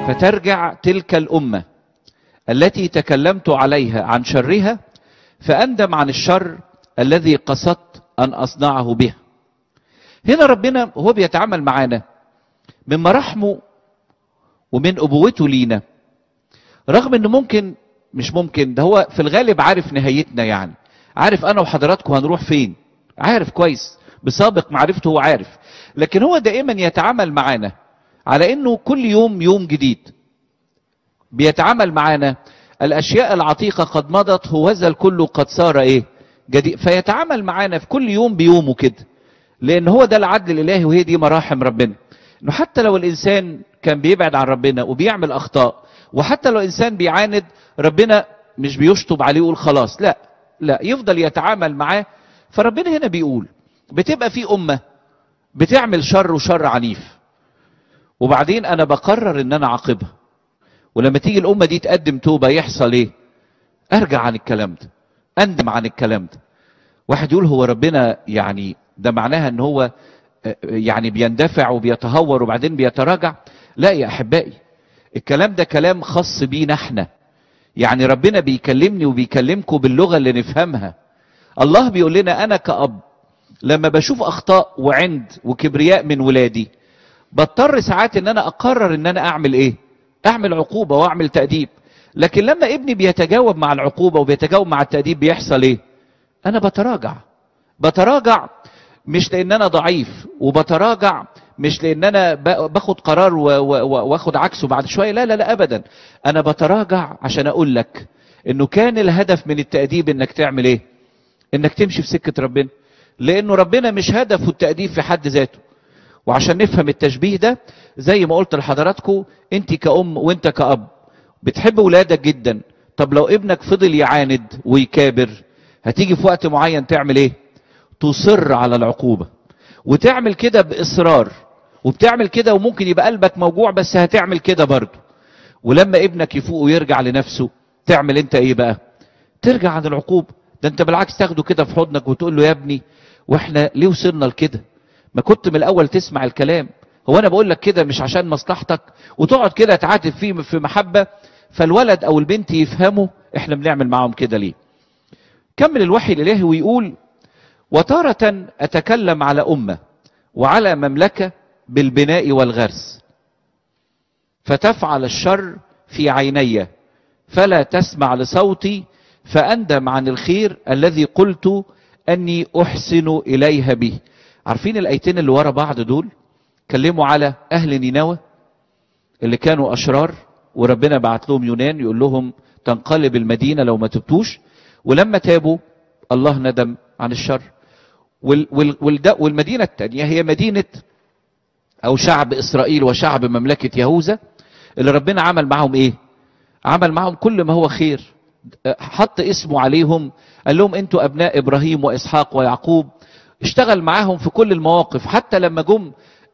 فترجع تلك الامه التي تكلمت عليها عن شرها فاندم عن الشر الذي قصدت ان اصنعه بها هنا ربنا هو بيتعامل معانا من مراحمه ومن ابوته لينا رغم انه ممكن مش ممكن ده هو في الغالب عارف نهايتنا يعني عارف انا وحضراتكم هنروح فين عارف كويس بسابق معرفته هو عارف لكن هو دائما يتعامل معانا على انه كل يوم يوم جديد بيتعامل معانا الاشياء العتيقه قد مضت هوذا الكل قد صار ايه جديد فيتعامل معانا في كل يوم بيومه كده لان هو ده العدل الالهي وهي دي مراحم ربنا انه حتى لو الانسان كان بيبعد عن ربنا وبيعمل اخطاء وحتى لو الانسان بيعاند ربنا مش بيشطب عليه ويقول خلاص لا لا يفضل يتعامل معاه فربنا هنا بيقول بتبقى في امه بتعمل شر وشر عنيف وبعدين انا بقرر ان انا اعاقبها ولما تيجي الامه دي تقدم توبه يحصل ايه ارجع عن الكلام ده اندم عن الكلام ده واحد يقول هو ربنا يعني ده معناها ان هو يعني بيندفع وبيتهور وبعدين بيتراجع لا يا احبائي الكلام ده كلام خاص بينا احنا يعني ربنا بيكلمني وبيكلمكم باللغه اللي نفهمها الله بيقول لنا انا كاب لما بشوف اخطاء وعند وكبرياء من ولادي بضطر ساعات ان انا اقرر ان انا اعمل ايه اعمل عقوبه واعمل تاديب لكن لما ابني بيتجاوب مع العقوبه وبيتجاوب مع التاديب بيحصل ايه انا بتراجع بتراجع مش لان انا ضعيف وبتراجع مش لان انا باخد قرار واخد عكسه بعد شويه لا لا لا ابدا انا بتراجع عشان اقول لك انه كان الهدف من التاديب انك تعمل ايه انك تمشي في سكه ربنا لانه ربنا مش هدفه التاديب في حد ذاته وعشان نفهم التشبيه ده زي ما قلت لحضراتكم انت كأم وانت كأب بتحب ولادك جدا طب لو ابنك فضل يعاند ويكابر هتيجي في وقت معين تعمل ايه تصر على العقوبة وتعمل كده بإصرار وبتعمل كده وممكن يبقى قلبك موجوع بس هتعمل كده برضه ولما ابنك يفوق ويرجع لنفسه تعمل انت ايه بقى ترجع عن العقوبة ده انت بالعكس تاخده كده في حضنك وتقول له يا ابني واحنا ليه وصلنا لكده ما كنت من الاول تسمع الكلام هو انا بقول لك كده مش عشان مصلحتك وتقعد كده تعاتب فيه في محبه فالولد او البنت يفهموا احنا بنعمل معاهم كده ليه كمل الوحي الالهي ويقول وتارة اتكلم على امه وعلى مملكه بالبناء والغرس فتفعل الشر في عيني فلا تسمع لصوتي فاندم عن الخير الذي قلت اني احسن اليها به عارفين الايتين اللي ورا بعض دول كلموا على اهل نينوى اللي كانوا اشرار وربنا بعت لهم يونان يقول لهم تنقلب المدينه لو ما تبتوش ولما تابوا الله ندم عن الشر وال وال والمدينه الثانيه هي مدينه او شعب اسرائيل وشعب مملكه يهوذا اللي ربنا عمل معهم ايه عمل معهم كل ما هو خير حط اسمه عليهم قال لهم انتوا ابناء ابراهيم واسحاق ويعقوب اشتغل معاهم في كل المواقف حتى لما جم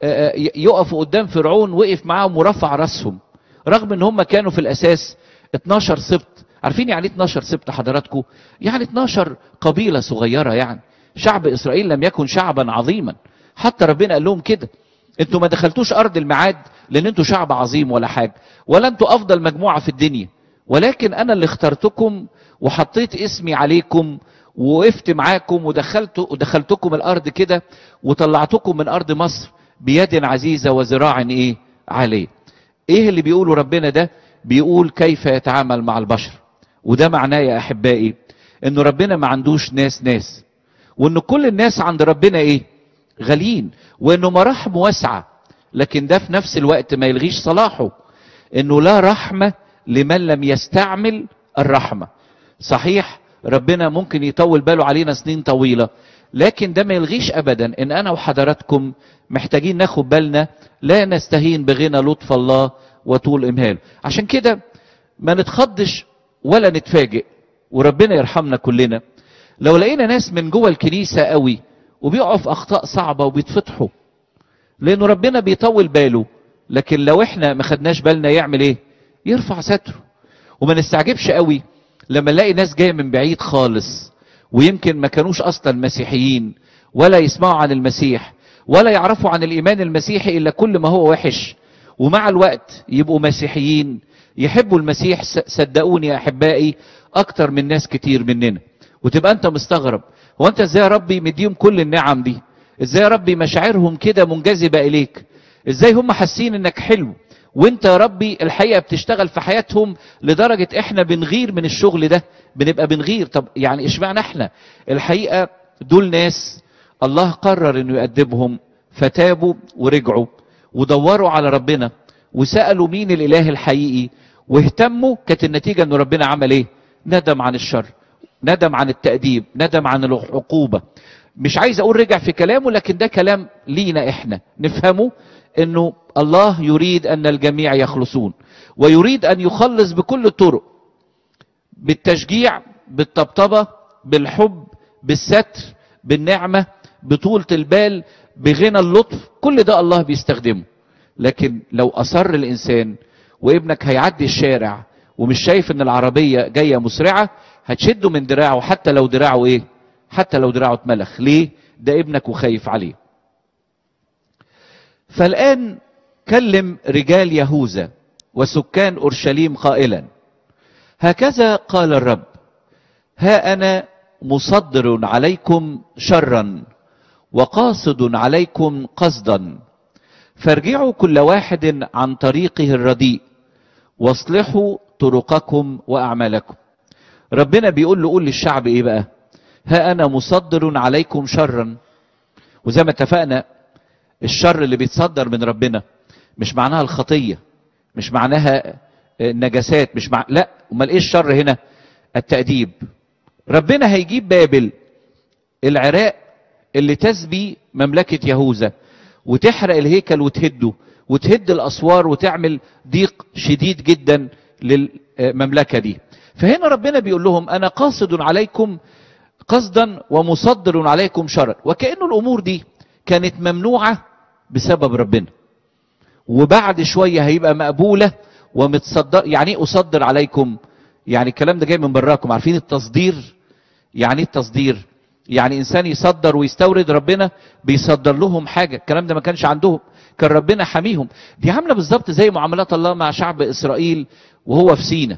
يقفوا قدام فرعون وقف معاهم ورفع راسهم رغم ان هم كانوا في الاساس 12 سبط عارفين يعني 12 سبط حضراتكم يعني 12 قبيله صغيره يعني شعب اسرائيل لم يكن شعبا عظيما حتى ربنا قال لهم كده انتوا ما دخلتوش ارض الميعاد لان انتوا شعب عظيم ولا حاجه ولا انتوا افضل مجموعه في الدنيا ولكن انا اللي اخترتكم وحطيت اسمي عليكم ووقفت معاكم ودخلت ودخلتكم الارض كده وطلعتكم من ارض مصر بيد عزيزه وذراع ايه عليه ايه اللي بيقوله ربنا ده بيقول كيف يتعامل مع البشر وده معناه يا احبائي انه ربنا ما عندوش ناس ناس وان كل الناس عند ربنا ايه غاليين وانه مراحم واسعه لكن ده في نفس الوقت ما يلغيش صلاحه انه لا رحمه لمن لم يستعمل الرحمه صحيح ربنا ممكن يطول باله علينا سنين طويله لكن ده ما يلغيش ابدا ان انا وحضراتكم محتاجين ناخد بالنا لا نستهين بغنى لطف الله وطول امهاله عشان كده ما نتخضش ولا نتفاجئ وربنا يرحمنا كلنا لو لقينا ناس من جوه الكنيسه قوي وبيقعوا في اخطاء صعبه وبيتفتحوا لانه ربنا بيطول باله لكن لو احنا ما خدناش بالنا يعمل ايه يرفع ستره وما نستعجبش قوي لما نلاقي ناس جايه من بعيد خالص ويمكن ما كانوش اصلا مسيحيين ولا يسمعوا عن المسيح ولا يعرفوا عن الايمان المسيحي الا كل ما هو وحش ومع الوقت يبقوا مسيحيين يحبوا المسيح س- صدقوني يا احبائي اكتر من ناس كتير مننا وتبقى انت مستغرب هو انت ازاي يا ربي مديهم كل النعم دي ازاي يا ربي مشاعرهم كده منجذبه اليك ازاي هم حاسين انك حلو وانت يا ربي الحقيقه بتشتغل في حياتهم لدرجه احنا بنغير من الشغل ده بنبقى بنغير طب يعني اشمعنى احنا الحقيقه دول ناس الله قرر انه يأدبهم فتابوا ورجعوا ودوروا على ربنا وسألوا مين الاله الحقيقي واهتموا كانت النتيجه ان ربنا عمل ايه ندم عن الشر ندم عن التأديب ندم عن العقوبة مش عايز اقول رجع في كلامه لكن ده كلام لينا احنا نفهمه انه الله يريد ان الجميع يخلصون ويريد ان يخلص بكل الطرق بالتشجيع بالطبطبة بالحب بالستر بالنعمة بطولة البال بغنى اللطف كل ده الله بيستخدمه لكن لو أصر الإنسان وابنك هيعدي الشارع ومش شايف ان العربية جاية مسرعة هتشده من دراعه حتى لو دراعه ايه حتى لو دراعه اتملخ ليه ده ابنك وخايف عليه فالآن كلم رجال يهوذا وسكان أورشليم قائلا هكذا قال الرب ها أنا مصدر عليكم شرا وقاصد عليكم قصدا فارجعوا كل واحد عن طريقه الرديء واصلحوا طرقكم وأعمالكم ربنا بيقول له قول للشعب ايه بقى ها انا مصدر عليكم شرا وزي ما اتفقنا الشر اللي بيتصدر من ربنا مش معناها الخطيه مش معناها النجاسات مش مع... لا امال ايه الشر هنا التاديب ربنا هيجيب بابل العراق اللي تسبي مملكه يهوذا وتحرق الهيكل وتهده وتهد الاسوار وتعمل ضيق شديد جدا للمملكه دي فهنا ربنا بيقول لهم انا قاصد عليكم قصدا ومصدر عليكم شرا وكأنه الامور دي كانت ممنوعة بسبب ربنا وبعد شوية هيبقى مقبولة ومتصدر يعني ايه اصدر عليكم يعني الكلام ده جاي من براكم عارفين التصدير يعني ايه التصدير يعني انسان يصدر ويستورد ربنا بيصدر لهم حاجة الكلام ده ما كانش عندهم كان ربنا حميهم دي عاملة بالظبط زي معاملات الله مع شعب اسرائيل وهو في سينا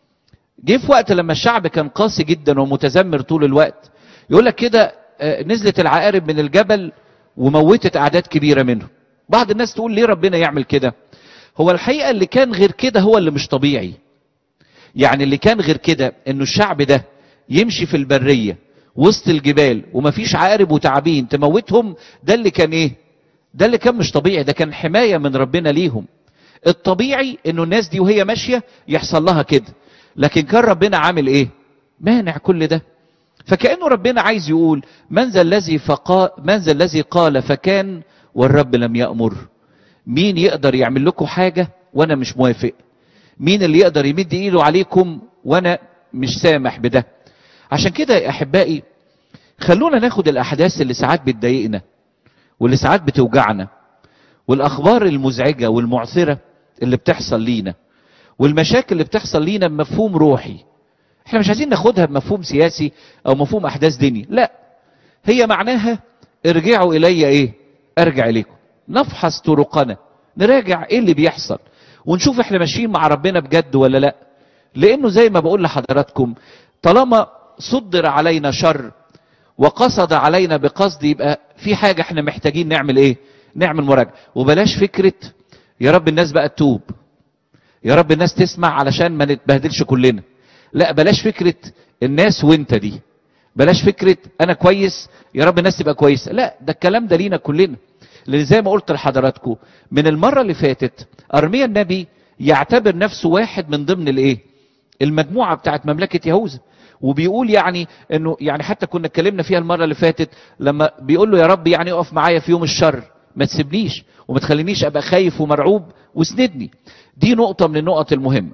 جه في وقت لما الشعب كان قاسي جدا ومتذمر طول الوقت يقول لك كده نزلت العقارب من الجبل وموتت اعداد كبيره منهم بعض الناس تقول ليه ربنا يعمل كده هو الحقيقه اللي كان غير كده هو اللي مش طبيعي يعني اللي كان غير كده انه الشعب ده يمشي في البريه وسط الجبال ومفيش عقارب وتعابين تموتهم ده اللي كان ايه ده اللي كان مش طبيعي ده كان حمايه من ربنا ليهم الطبيعي انه الناس دي وهي ماشيه يحصل لها كده لكن كان ربنا عامل ايه مانع كل ده فكأنه ربنا عايز يقول من ذا الذي فقا من ذا الذي قال فكان والرب لم يأمر مين يقدر يعمل لكم حاجة وانا مش موافق مين اللي يقدر يمد ايده عليكم وانا مش سامح بده عشان كده يا احبائي خلونا ناخد الاحداث اللي ساعات بتضايقنا واللي ساعات بتوجعنا والاخبار المزعجة والمعثرة اللي بتحصل لينا والمشاكل اللي بتحصل لينا بمفهوم روحي احنا مش عايزين ناخدها بمفهوم سياسي او مفهوم احداث ديني لا هي معناها ارجعوا الي ايه ارجع اليكم نفحص طرقنا نراجع ايه اللي بيحصل ونشوف احنا ماشيين مع ربنا بجد ولا لا لانه زي ما بقول لحضراتكم طالما صدر علينا شر وقصد علينا بقصد يبقى في حاجه احنا محتاجين نعمل ايه نعمل مراجعه وبلاش فكره يا رب الناس بقى تتوب يا رب الناس تسمع علشان ما نتبهدلش كلنا لا بلاش فكرة الناس وانت دي بلاش فكرة انا كويس يا رب الناس تبقى كويسة لا ده الكلام ده لينا كلنا لان زي ما قلت لحضراتكم من المرة اللي فاتت ارميا النبي يعتبر نفسه واحد من ضمن الايه المجموعة بتاعت مملكة يهوذا وبيقول يعني انه يعني حتى كنا اتكلمنا فيها المرة اللي فاتت لما بيقول له يا رب يعني اقف معايا في يوم الشر ما تسيبنيش وما تخلينيش ابقى خايف ومرعوب واسندني دي نقطة من النقط المهمة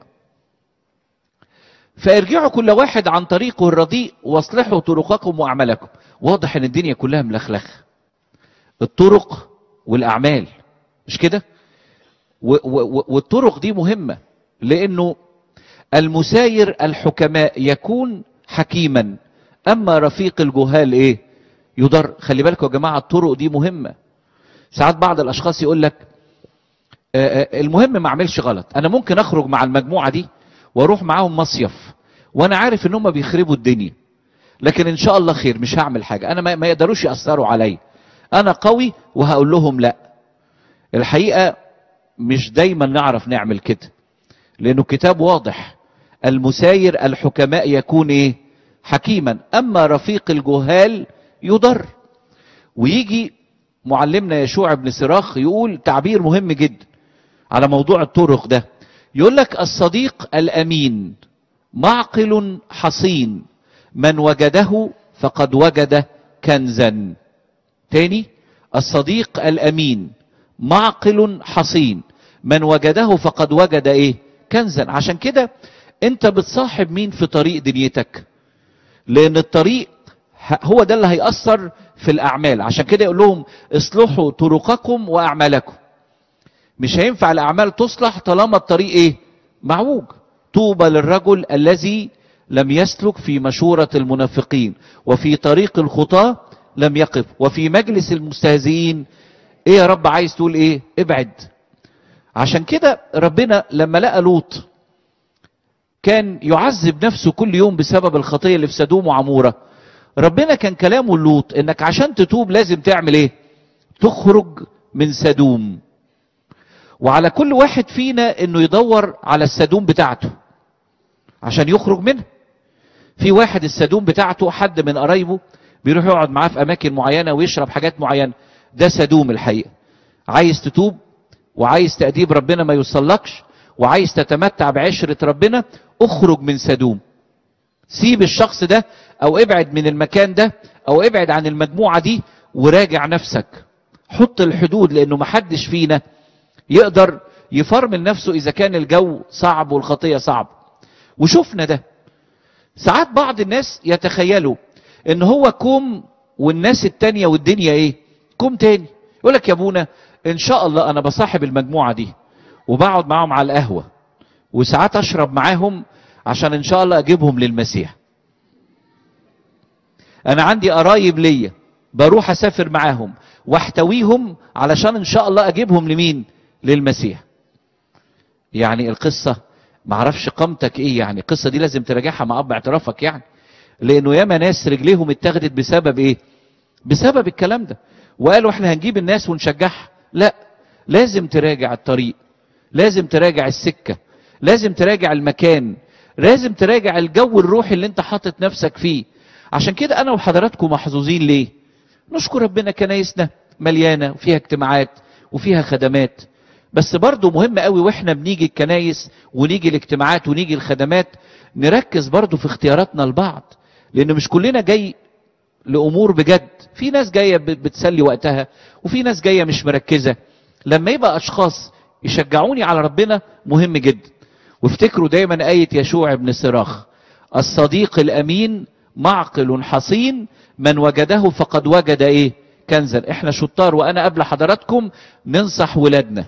فارجعوا كل واحد عن طريقه الرديء واصلحوا طرقكم واعمالكم واضح ان الدنيا كلها ملخلخ الطرق والاعمال مش كده والطرق دي مهمة لانه المساير الحكماء يكون حكيما اما رفيق الجهال ايه يضر خلي بالكم يا جماعة الطرق دي مهمة ساعات بعض الاشخاص يقول لك آه، آه، المهم ما اعملش غلط انا ممكن اخرج مع المجموعه دي واروح معاهم مصيف وانا عارف ان هم بيخربوا الدنيا لكن ان شاء الله خير مش هعمل حاجه انا ما ما يقدروش ياثروا عليا انا قوي وهقول لهم لا الحقيقه مش دايما نعرف نعمل كده لانه الكتاب واضح المساير الحكماء يكون ايه حكيما اما رفيق الجهال يضر ويجي معلمنا يشوع بن سراخ يقول تعبير مهم جدا على موضوع الطرق ده يقول لك الصديق الامين معقل حصين من وجده فقد وجد كنزا تاني الصديق الامين معقل حصين من وجده فقد وجد ايه كنزا عشان كده انت بتصاحب مين في طريق دنيتك لان الطريق ه- هو ده اللي هيأثر في الاعمال عشان كده يقول لهم اصلحوا طرقكم واعمالكم مش هينفع الاعمال تصلح طالما الطريق ايه معوج طوبى للرجل الذي لم يسلك في مشورة المنافقين وفي طريق الخطاة لم يقف وفي مجلس المستهزئين ايه يا رب عايز تقول ايه ابعد عشان كده ربنا لما لقى لوط كان يعذب نفسه كل يوم بسبب الخطية اللي في سدوم وعمورة ربنا كان كلامه لوط انك عشان تتوب لازم تعمل ايه تخرج من سدوم وعلى كل واحد فينا انه يدور على السدوم بتاعته عشان يخرج منها في واحد السدوم بتاعته حد من قرايبه بيروح يقعد معاه في اماكن معينه ويشرب حاجات معينه ده سدوم الحقيقه عايز تتوب وعايز تأديب ربنا ما يوصلكش وعايز تتمتع بعشرة ربنا اخرج من سدوم سيب الشخص ده او ابعد من المكان ده او ابعد عن المجموعة دي وراجع نفسك حط الحدود لانه محدش فينا يقدر يفرمل نفسه اذا كان الجو صعب والخطية صعب وشفنا ده ساعات بعض الناس يتخيلوا ان هو كوم والناس التانية والدنيا ايه كوم تاني يقول لك يا ابونا ان شاء الله انا بصاحب المجموعة دي وبقعد معاهم على القهوة وساعات اشرب معاهم عشان ان شاء الله اجيبهم للمسيح انا عندي قرايب ليا بروح اسافر معاهم واحتويهم علشان ان شاء الله اجيبهم لمين للمسيح يعني القصة معرفش قامتك ايه يعني القصة دي لازم تراجعها مع اب اعترافك يعني لانه ياما ناس رجليهم اتاخدت بسبب ايه بسبب الكلام ده وقالوا احنا هنجيب الناس ونشجعها لا لازم تراجع الطريق لازم تراجع السكة لازم تراجع المكان لازم تراجع الجو الروحي اللي انت حاطط نفسك فيه عشان كده انا وحضراتكم محظوظين ليه نشكر ربنا كنايسنا مليانة وفيها اجتماعات وفيها خدمات بس برضو مهم قوي واحنا بنيجي الكنايس ونيجي الاجتماعات ونيجي الخدمات نركز برضو في اختياراتنا لبعض لان مش كلنا جاي لامور بجد في ناس جايه بتسلي وقتها وفي ناس جايه مش مركزه لما يبقى اشخاص يشجعوني على ربنا مهم جدا وافتكروا دايما آية يشوع بن صراخ الصديق الأمين معقل حصين من وجده فقد وجد ايه كنزا احنا شطار وانا قبل حضراتكم ننصح ولادنا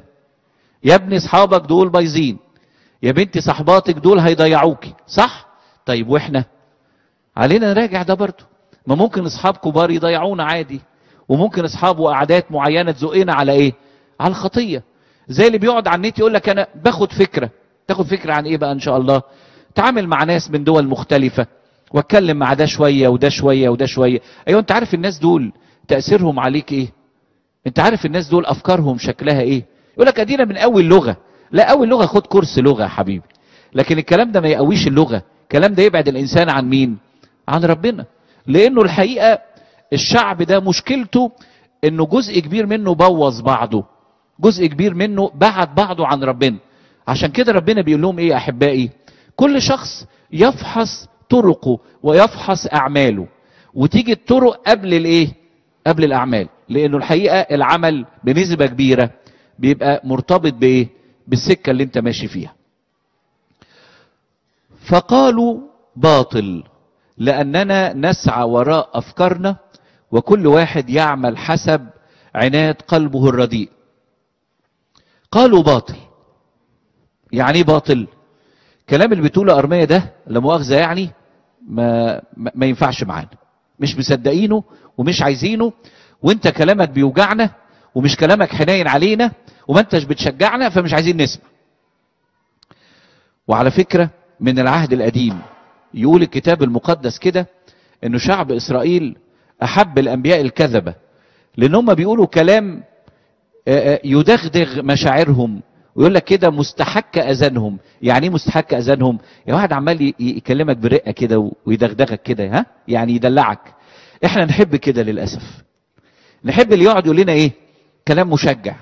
يا ابني اصحابك دول بايظين يا بنتي صحباتك دول هيضيعوكي صح طيب واحنا علينا نراجع ده برضه ما ممكن اصحاب كبار يضيعونا عادي وممكن اصحاب وقعدات معينه تزقنا على ايه على الخطيه زي اللي بيقعد على النت يقول لك انا باخد فكره تاخد فكره عن ايه بقى ان شاء الله تعامل مع ناس من دول مختلفه واتكلم مع ده شويه وده شويه وده شويه ايوه انت عارف الناس دول تاثيرهم عليك ايه انت عارف الناس دول افكارهم شكلها ايه يقول لك ادينا من اول لغه لا اول لغه خد كورس لغه يا حبيبي لكن الكلام ده ما يقويش اللغه الكلام ده يبعد الانسان عن مين عن ربنا لانه الحقيقه الشعب ده مشكلته انه جزء كبير منه بوظ بعضه جزء كبير منه بعد بعضه عن ربنا عشان كده ربنا بيقول لهم ايه يا احبائي كل شخص يفحص طرقه ويفحص اعماله وتيجي الطرق قبل الايه قبل الاعمال لانه الحقيقه العمل بنسبه كبيره بيبقى مرتبط بايه بالسكه اللي انت ماشي فيها فقالوا باطل لاننا نسعى وراء افكارنا وكل واحد يعمل حسب عناد قلبه الرديء قالوا باطل يعني ايه باطل كلام اللي بتقوله ارميه ده لا مؤاخذه يعني ما ما ينفعش معانا مش مصدقينه ومش عايزينه وانت كلامك بيوجعنا ومش كلامك حنين علينا وما انتش بتشجعنا فمش عايزين نسمع وعلى فكرة من العهد القديم يقول الكتاب المقدس كده انه شعب اسرائيل احب الانبياء الكذبة لان هم بيقولوا كلام آه، آه، يدغدغ مشاعرهم ويقول لك كده مستحك اذانهم يعني ايه مستحك اذانهم يا واحد عمال ي- يكلمك برقه كده و- ويدغدغك كده ها يعني يدلعك احنا نحب كده للاسف نحب اللي يقعد يقول لنا ايه كلام مشجع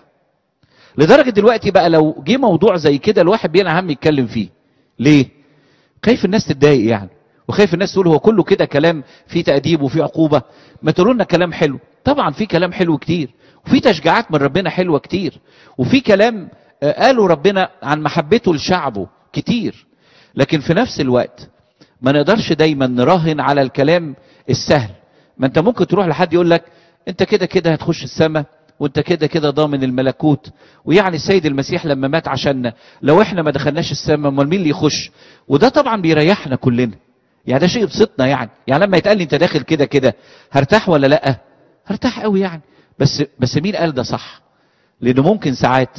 لدرجه دلوقتي بقى لو جه موضوع زي كده الواحد بينا هم يتكلم فيه ليه خايف الناس تتضايق يعني وخايف الناس تقول هو كله كده كلام فيه تأديب وفيه عقوبة ما تقولوا لنا كلام حلو طبعا في كلام حلو كتير وفي تشجيعات من ربنا حلوة كتير وفي كلام آه، قاله ربنا عن محبته لشعبه كتير لكن في نفس الوقت ما نقدرش دايما نراهن على الكلام السهل ما انت ممكن تروح لحد يقول لك انت كده كده هتخش السماء وانت كده كده ضامن الملكوت ويعني السيد المسيح لما مات عشاننا لو احنا ما دخلناش السماء امال مين اللي يخش وده طبعا بيريحنا كلنا يعني ده شيء يبسطنا يعني يعني لما يتقال لي انت داخل كده كده هرتاح ولا لا هرتاح قوي يعني بس بس مين قال ده صح لانه ممكن ساعات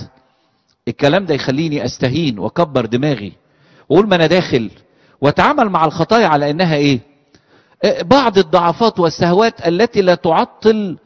الكلام ده يخليني استهين واكبر دماغي واقول ما انا داخل واتعامل مع الخطايا على انها ايه آه، بعض الضعفات والسهوات التي لا تعطل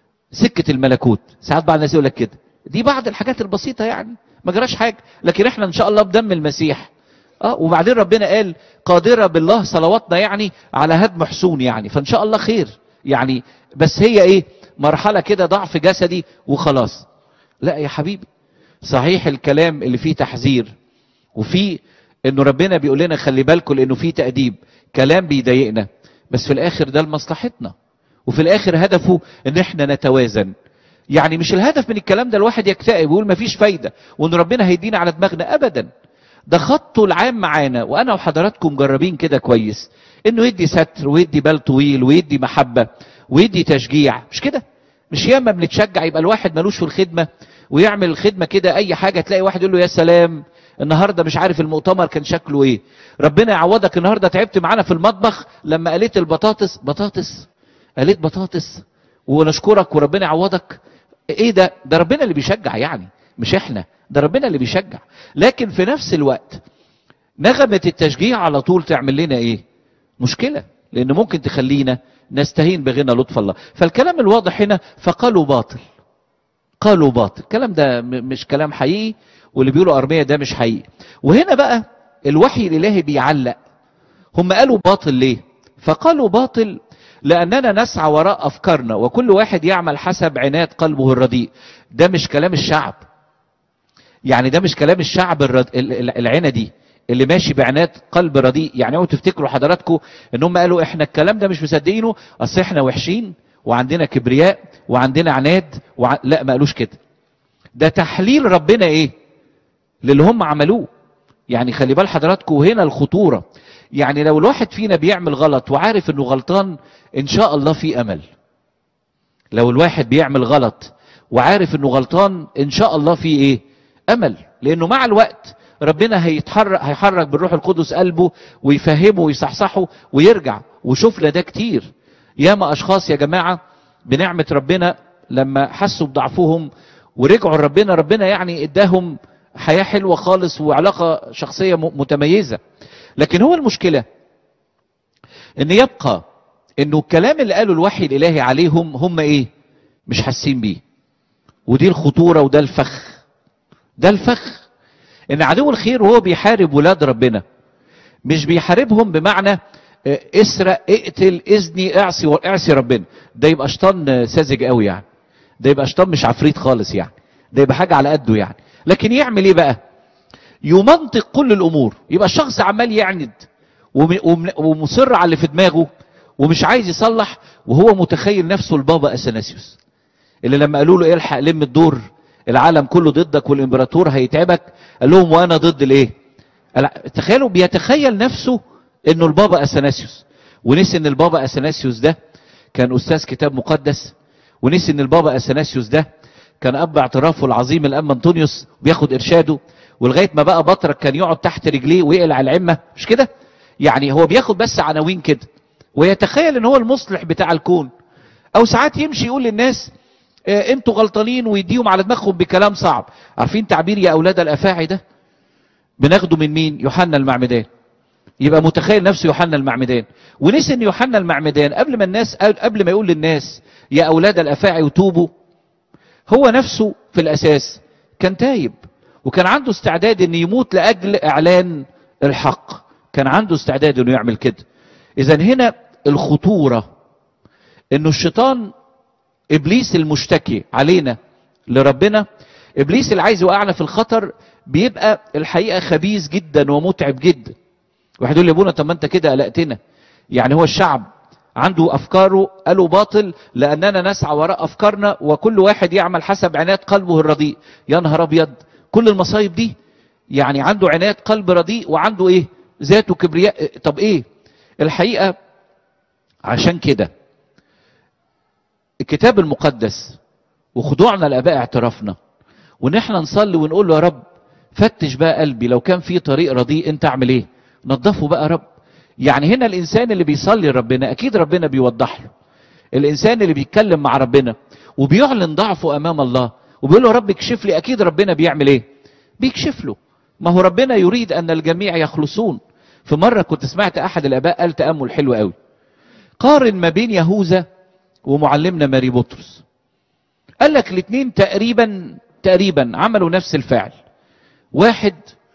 سكه الملكوت ساعات بعض الناس يقول لك كده دي بعض الحاجات البسيطه يعني ما جراش حاجه لكن احنا ان شاء الله بدم المسيح اه وبعدين ربنا قال قادره بالله صلواتنا يعني على هدم حصون يعني فان شاء الله خير يعني بس هي ايه مرحله كده ضعف جسدي وخلاص لا يا حبيبي صحيح الكلام اللي فيه تحذير وفيه انه ربنا بيقول لنا خلي بالكم لانه فيه تأديب كلام بيضايقنا بس في الاخر ده لمصلحتنا وفي الاخر هدفه ان احنا نتوازن يعني مش الهدف من الكلام ده الواحد يكتئب ويقول مفيش فايده وان ربنا هيدينا على دماغنا ابدا ده خطه العام معانا وانا وحضراتكم مجربين كده كويس انه يدي ستر ويدي بال طويل ويدي محبه ويدي تشجيع مش كده مش ياما بنتشجع يبقى الواحد ملوش في الخدمه ويعمل الخدمه كده اي حاجه تلاقي واحد يقول له يا سلام النهارده مش عارف المؤتمر كان شكله ايه ربنا يعوضك النهارده تعبت معانا في المطبخ لما قليت البطاطس بطاطس قليت بطاطس ونشكرك وربنا يعوضك ايه ده ده ربنا اللي بيشجع يعني مش احنا ده ربنا اللي بيشجع لكن في نفس الوقت نغمة التشجيع على طول تعمل لنا ايه مشكلة لان ممكن تخلينا نستهين بغنى لطف الله فالكلام الواضح هنا فقالوا باطل قالوا باطل الكلام ده م- مش كلام حقيقي واللي بيقولوا أرمية ده مش حقيقي وهنا بقى الوحي الإلهي بيعلق هم قالوا باطل ليه فقالوا باطل لأننا نسعى وراء أفكارنا وكل واحد يعمل حسب عناد قلبه الرديء ده مش كلام الشعب يعني ده مش كلام الشعب الرد... ال- ال- العندي اللي ماشي بعناد قلب رديء يعني اوعوا تفتكروا حضراتكم ان هم قالوا احنا الكلام ده مش مصدقينه اصل احنا وحشين وعندنا كبرياء وعندنا عناد وع... لا ما قالوش كده ده تحليل ربنا ايه للي هم عملوه يعني خلي بال حضراتكم وهنا الخطوره يعني لو الواحد فينا بيعمل غلط وعارف انه غلطان ان شاء الله في امل لو الواحد بيعمل غلط وعارف انه غلطان ان شاء الله في ايه امل لانه مع الوقت ربنا هيتحرك هيحرك بالروح القدس قلبه ويفهمه ويصحصحه ويرجع وشفنا ده كتير ياما اشخاص يا جماعه بنعمه ربنا لما حسوا بضعفهم ورجعوا لربنا ربنا يعني اداهم حياه حلوه خالص وعلاقه شخصيه م- متميزه لكن هو المشكله ان يبقى انه الكلام اللي قاله الوحي الالهي عليهم هم ايه مش حاسين بيه ودي الخطوره وده الفخ ده الفخ ان عدو الخير وهو بيحارب ولاد ربنا مش بيحاربهم بمعنى آه، اسرق اقتل اذني اعصي اعصي ربنا ده يبقى شيطان آه، ساذج قوي يعني ده يبقى شيطان مش عفريت خالص يعني ده يبقى حاجه على قده يعني لكن يعمل ايه بقى يمنطق كل الامور يبقى الشخص عمال يعند وم- وم- ومصر على اللي في دماغه ومش عايز يصلح وهو متخيل نفسه البابا اثناسيوس اللي لما قالوا له الحق لم الدور العالم كله ضدك والامبراطور هيتعبك قال لهم وانا ضد الايه قال- تخيلوا بيتخيل نفسه انه البابا اثناسيوس ونسي ان البابا اثناسيوس ده كان استاذ كتاب مقدس ونسي ان البابا اثناسيوس ده كان اب اعترافه العظيم الام انطونيوس بياخد ارشاده ولغايه ما بقى بطرك كان يقعد تحت رجليه ويقلع العمه مش كده يعني هو بياخد بس عناوين كده ويتخيل ان هو المصلح بتاع الكون او ساعات يمشي يقول للناس آه، انتوا غلطانين ويديهم على دماغهم بكلام صعب عارفين تعبير يا اولاد الافاعي ده بناخده من مين يوحنا المعمدان يبقى متخيل نفسه يوحنا المعمدان ونسي ان يوحنا المعمدان قبل ما الناس قبل ما يقول للناس يا اولاد الافاعي وتوبوا هو نفسه في الاساس كان تايب وكان عنده استعداد ان يموت لاجل اعلان الحق كان عنده استعداد انه يعمل كده اذا هنا الخطوره انه الشيطان ابليس المشتكي علينا لربنا ابليس اللي عايز يوقعنا في الخطر بيبقى الحقيقه خبيث جدا ومتعب جدا واحد يقول لي يا ابونا طب ما انت كده قلقتنا يعني هو الشعب عنده افكاره قالوا باطل لاننا نسعى وراء افكارنا وكل واحد يعمل حسب عناد قلبه الرديء يا نهار ابيض كل المصايب دي يعني عنده عناد قلب رديء وعنده ايه ذاته كبرياء طب ايه الحقيقه عشان كده الكتاب المقدس وخضوعنا لاباء اعترافنا وان احنا نصلي ونقول له يا رب فتش بقى قلبي لو كان في طريق رديء انت اعمل ايه نظفه بقى يا رب يعني هنا الانسان اللي بيصلي لربنا اكيد ربنا بيوضح له الانسان اللي بيتكلم مع ربنا وبيعلن ضعفه امام الله وبيقول له يا رب اكشف لي اكيد ربنا بيعمل ايه بيكشف له ما هو ربنا يريد ان الجميع يخلصون في مره كنت سمعت احد الاباء قال تامل حلو قوي قارن ما بين يهوذا ومعلمنا ماري بطرس قال لك الاثنين تقريبا تقريبا عملوا نفس الفعل واحد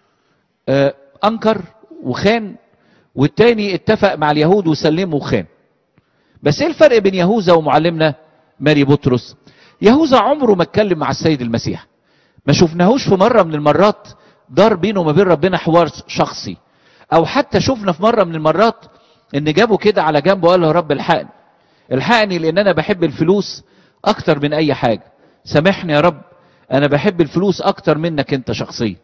آه انكر وخان والتاني اتفق مع اليهود وسلمه وخان بس ايه الفرق بين يهوذا ومعلمنا ماري بطرس يهوذا عمره ما اتكلم مع السيد المسيح ما شفناهوش في مره من المرات دار بينه وما بين ربنا حوار شخصي او حتى شفنا في مره من المرات ان جابه كده على جنب وقال له يا رب الحقني الحقني لان انا بحب الفلوس اكتر من اي حاجه سامحني يا رب انا بحب الفلوس اكتر منك انت شخصيا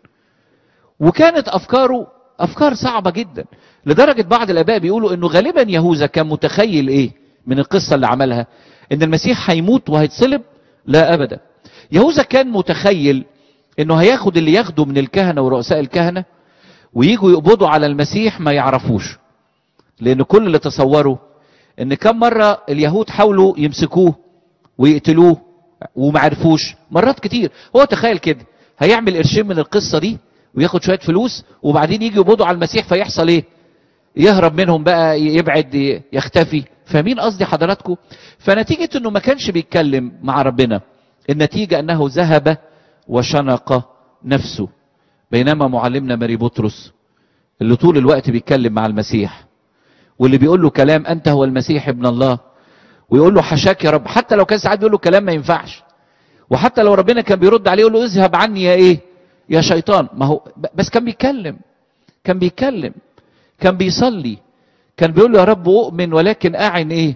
وكانت افكاره افكار صعبه جدا لدرجه بعض الاباء بيقولوا انه غالبا يهوذا كان متخيل ايه من القصه اللي عملها ان المسيح هيموت وهيتصلب لا ابدا يهوذا كان متخيل انه هياخد اللي ياخده من الكهنه ورؤساء الكهنه ويجوا يقبضوا على المسيح ما يعرفوش لان كل اللي تصوروا ان كم مره اليهود حاولوا يمسكوه ويقتلوه وما عرفوش مرات كتير هو تخيل كده هيعمل قرشين من القصه دي وياخد شويه فلوس وبعدين يجي يقبضوا على المسيح فيحصل ايه يهرب منهم بقى يبعد يختفي فاهمين قصدي حضراتكم فنتيجه انه ما كانش بيتكلم مع ربنا النتيجه انه ذهب وشنق نفسه بينما معلمنا ماري بطرس اللي طول الوقت بيتكلم مع المسيح واللي بيقول له كلام انت هو المسيح ابن الله ويقول له حشاك يا رب حتى لو كان ساعات بيقول له كلام ما ينفعش وحتى لو ربنا كان بيرد عليه يقول له اذهب عني يا ايه يا شيطان ما هو بس كان بيتكلم كان بيتكلم كان بيصلي كان بيقول له يا رب اؤمن ولكن اعن ايه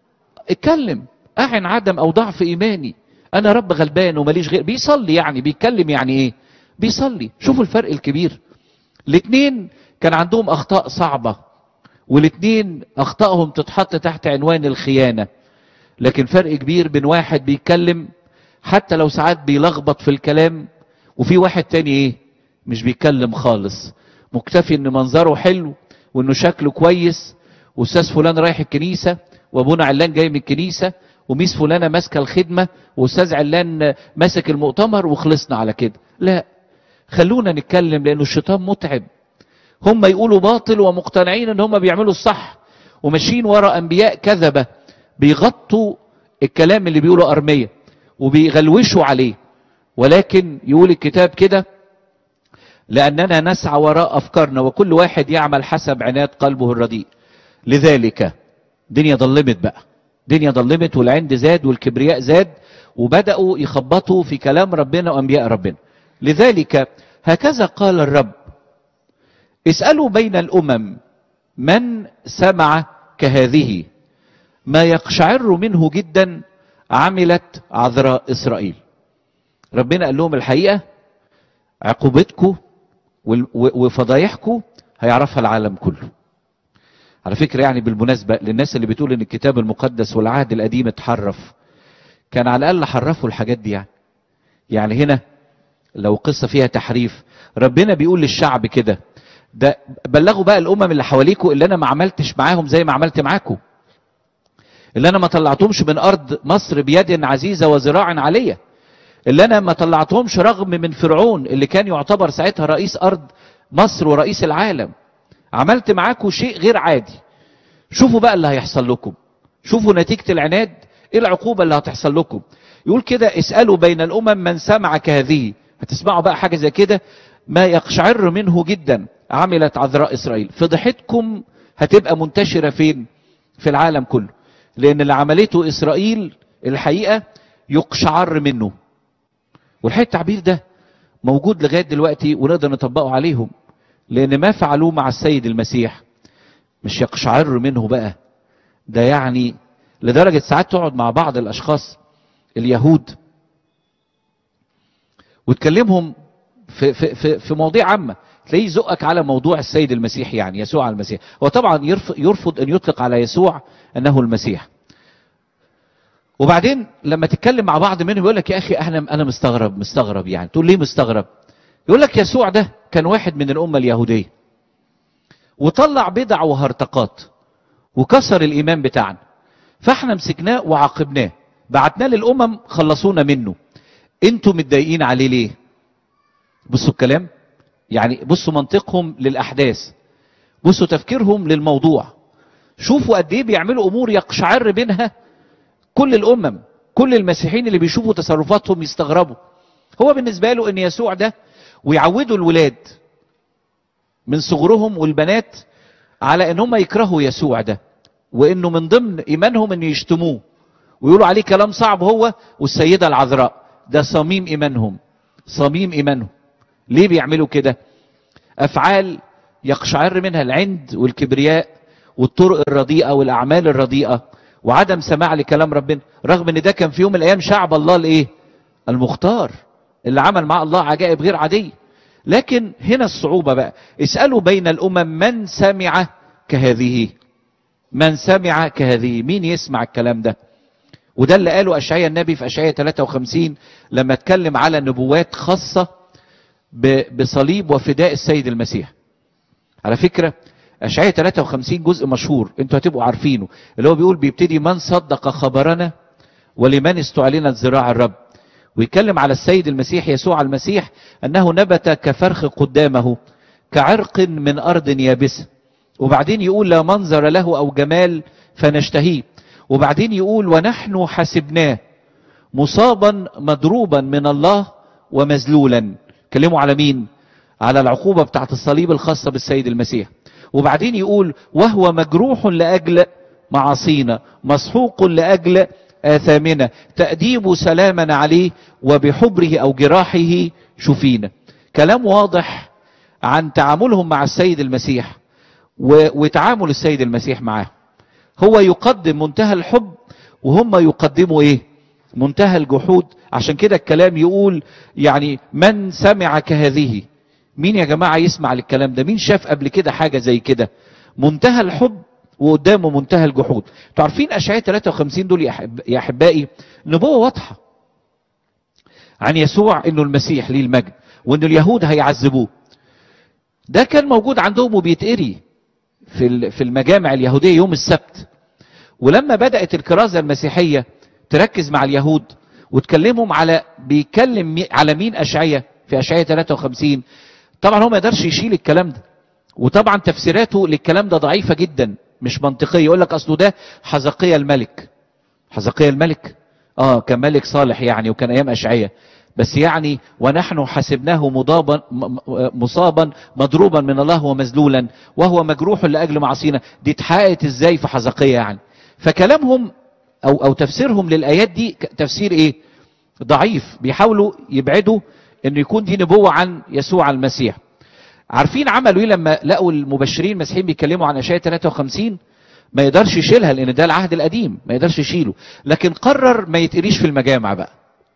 اتكلم اعن عدم او ضعف ايماني انا رب غلبان وماليش غير بيصلي يعني بيتكلم يعني ايه بيصلي شوفوا الفرق الكبير الاثنين كان عندهم اخطاء صعبه والاثنين اخطائهم تتحط تحت عنوان الخيانه لكن فرق كبير بين واحد بيتكلم حتى لو ساعات بيلخبط في الكلام وفي واحد تاني ايه مش بيتكلم خالص مكتفي ان منظره حلو وانه شكله كويس واستاذ فلان رايح الكنيسه وابونا علان جاي من الكنيسه وميس فلانه ماسكه الخدمه واستاذ علان ماسك المؤتمر وخلصنا على كده لا خلونا نتكلم لانه الشيطان متعب هم يقولوا باطل ومقتنعين ان هم بيعملوا الصح وماشيين ورا انبياء كذبه بيغطوا الكلام اللي بيقوله ارميه وبيغلوشوا عليه ولكن يقول الكتاب كده لاننا نسعى وراء افكارنا وكل واحد يعمل حسب عناد قلبه الرديء لذلك دنيا ضلمت بقى دنيا ضلمت والعند زاد والكبرياء زاد وبداوا يخبطوا في كلام ربنا وانبياء ربنا لذلك هكذا قال الرب اسالوا بين الامم من سمع كهذه ما يقشعر منه جدا عملت عذراء اسرائيل ربنا قال لهم الحقيقه عقوبتكم وفضايحكم هيعرفها العالم كله على فكره يعني بالمناسبه للناس اللي بتقول ان الكتاب المقدس والعهد القديم اتحرف كان على الاقل حرفوا الحاجات دي يعني يعني هنا لو قصه فيها تحريف ربنا بيقول للشعب كده ده بلغوا بقى الامم اللي حواليكوا اللي انا ما عملتش معاهم زي ما عملت معاكم اللي انا ما طلعتهمش من ارض مصر بيد عزيزه وذراع عاليه اللي انا ما طلعتهمش رغم من فرعون اللي كان يعتبر ساعتها رئيس ارض مصر ورئيس العالم عملت معاكم شيء غير عادي شوفوا بقى اللي هيحصل لكم شوفوا نتيجة العناد ايه العقوبة اللي هتحصل لكم يقول كده اسألوا بين الامم من سمع كهذه هتسمعوا بقى حاجة زي كده ما يقشعر منه جدا عملت عذراء اسرائيل فضحتكم هتبقى منتشرة فين في العالم كله لان اللي عملته اسرائيل الحقيقة يقشعر منه والحقيقة التعبير ده موجود لغاية دلوقتي ونقدر نطبقه عليهم لان ما فعلوه مع السيد المسيح مش يقشعر منه بقى ده يعني لدرجة ساعات تقعد مع بعض الاشخاص اليهود وتكلمهم في, في, في, في مواضيع عامة تلاقيه يزقك على موضوع السيد المسيح يعني يسوع المسيح هو طبعا يرفض, يرفض ان يطلق على يسوع انه المسيح وبعدين لما تتكلم مع بعض منهم يقول لك يا اخي انا انا مستغرب مستغرب يعني تقول ليه مستغرب يقول لك يسوع ده كان واحد من الامه اليهوديه وطلع بدع وهرطقات وكسر الايمان بتاعنا فاحنا مسكناه وعاقبناه بعتناه للامم خلصونا منه انتوا متضايقين عليه ليه بصوا الكلام يعني بصوا منطقهم للاحداث بصوا تفكيرهم للموضوع شوفوا قد ايه بيعملوا امور يقشعر منها كل الامم كل المسيحيين اللي بيشوفوا تصرفاتهم يستغربوا هو بالنسبه له ان يسوع ده ويعودوا الولاد من صغرهم والبنات على ان هم يكرهوا يسوع ده وانه من ضمن ايمانهم ان يشتموه ويقولوا عليه كلام صعب هو والسيده العذراء ده صميم ايمانهم صميم ايمانهم ليه بيعملوا كده افعال يقشعر منها العند والكبرياء والطرق الرديئه والاعمال الرديئه وعدم سماع لكلام ربنا رغم ان ده كان في يوم من الايام شعب الله الايه المختار اللي عمل مع الله عجائب غير عاديه لكن هنا الصعوبه بقى اسالوا بين الامم من سمع كهذه من سمع كهذه مين يسمع الكلام ده وده اللي قاله اشعياء النبي في اشعياء 53 لما اتكلم على نبوات خاصه بصليب وفداء السيد المسيح على فكره اشعياء 53 جزء مشهور انتوا هتبقوا عارفينه اللي هو بيقول بيبتدي من صدق خبرنا ولمن استعلنت ذراع الرب ويتكلم على السيد المسيح يسوع المسيح انه نبت كفرخ قدامه كعرق من ارض يابسه وبعدين يقول لا منظر له او جمال فنشتهيه وبعدين يقول ونحن حسبناه مصابا مضروبا من الله ومذلولا كلموا على مين على العقوبه بتاعت الصليب الخاصه بالسيد المسيح وبعدين يقول وهو مجروح لاجل معاصينا مسحوق لاجل آثامنا تأديب سلامنا عليه وبحبره أو جراحه شفينا كلام واضح عن تعاملهم مع السيد المسيح وتعامل السيد المسيح معاه هو يقدم منتهى الحب وهم يقدموا ايه منتهى الجحود عشان كده الكلام يقول يعني من سمع كهذه مين يا جماعة يسمع للكلام ده مين شاف قبل كده حاجة زي كده منتهى الحب وقدامه منتهى الجحود انتوا عارفين اشعياء 53 دول يا احبائي نبوه واضحه عن يسوع انه المسيح ليه المجد وان اليهود هيعذبوه ده كان موجود عندهم وبيتقري في في المجامع اليهوديه يوم السبت ولما بدات الكرازه المسيحيه تركز مع اليهود وتكلمهم على بيتكلم على مين اشعياء في اشعياء 53 طبعا هو ما يقدرش يشيل الكلام ده وطبعا تفسيراته للكلام ده ضعيفه جدا مش منطقيه يقول لك اصله ده حزقية الملك حزقية الملك اه كان ملك صالح يعني وكان ايام اشعياء بس يعني ونحن حسبناه مضابا مصابا مضروبا من الله ومذلولا وهو مجروح لاجل معصينا دي اتحققت ازاي في حزقية يعني فكلامهم او او تفسيرهم للايات دي تفسير ايه ضعيف بيحاولوا يبعدوا انه يكون دي نبوه عن يسوع المسيح عارفين عملوا ايه لما لقوا المبشرين المسيحيين بيتكلموا عن اشعياء 53 ما يقدرش يشيلها لان ده العهد القديم ما يقدرش يشيله لكن قرر ما يتقريش في المجامع بقى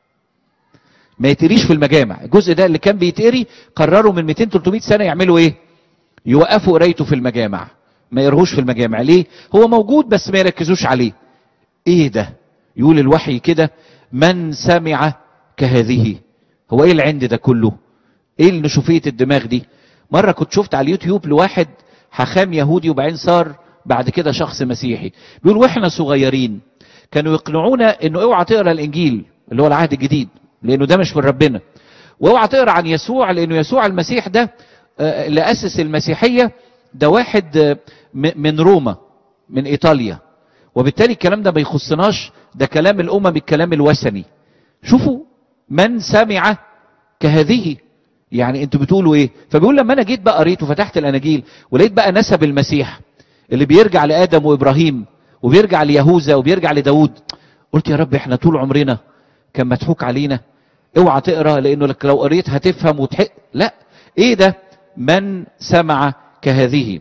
ما يتقريش في المجامع الجزء ده اللي كان بيتقري قرروا من 200 300 سنه يعملوا ايه يوقفوا قرايته في المجامع ما يقروش في المجامع ليه هو موجود بس ما يركزوش عليه ايه ده يقول الوحي كده من سمع كهذه هو ايه العند ده كله ايه النشوفيه الدماغ دي مره كنت شفت على اليوتيوب لواحد حخام يهودي وبعدين صار بعد كده شخص مسيحي بيقول واحنا صغيرين كانوا يقنعونا انه اوعى تقرا الانجيل اللي هو العهد الجديد لانه ده مش من ربنا واوعى تقرا عن يسوع لانه يسوع المسيح ده آه، اللي اسس المسيحيه ده واحد آه، م- من روما من ايطاليا وبالتالي الكلام ده ما يخصناش ده كلام الامم الكلام الوثني شوفوا من سمع كهذه يعني انتوا بتقولوا ايه فبيقول لما انا جيت بقى قريت وفتحت الاناجيل ولقيت بقى نسب المسيح اللي بيرجع لادم وابراهيم وبيرجع ليهوذا وبيرجع لداود قلت يا رب احنا طول عمرنا كان مضحوك علينا اوعى تقرا لانه لك لو قريت هتفهم وتحق لا ايه ده من سمع كهذه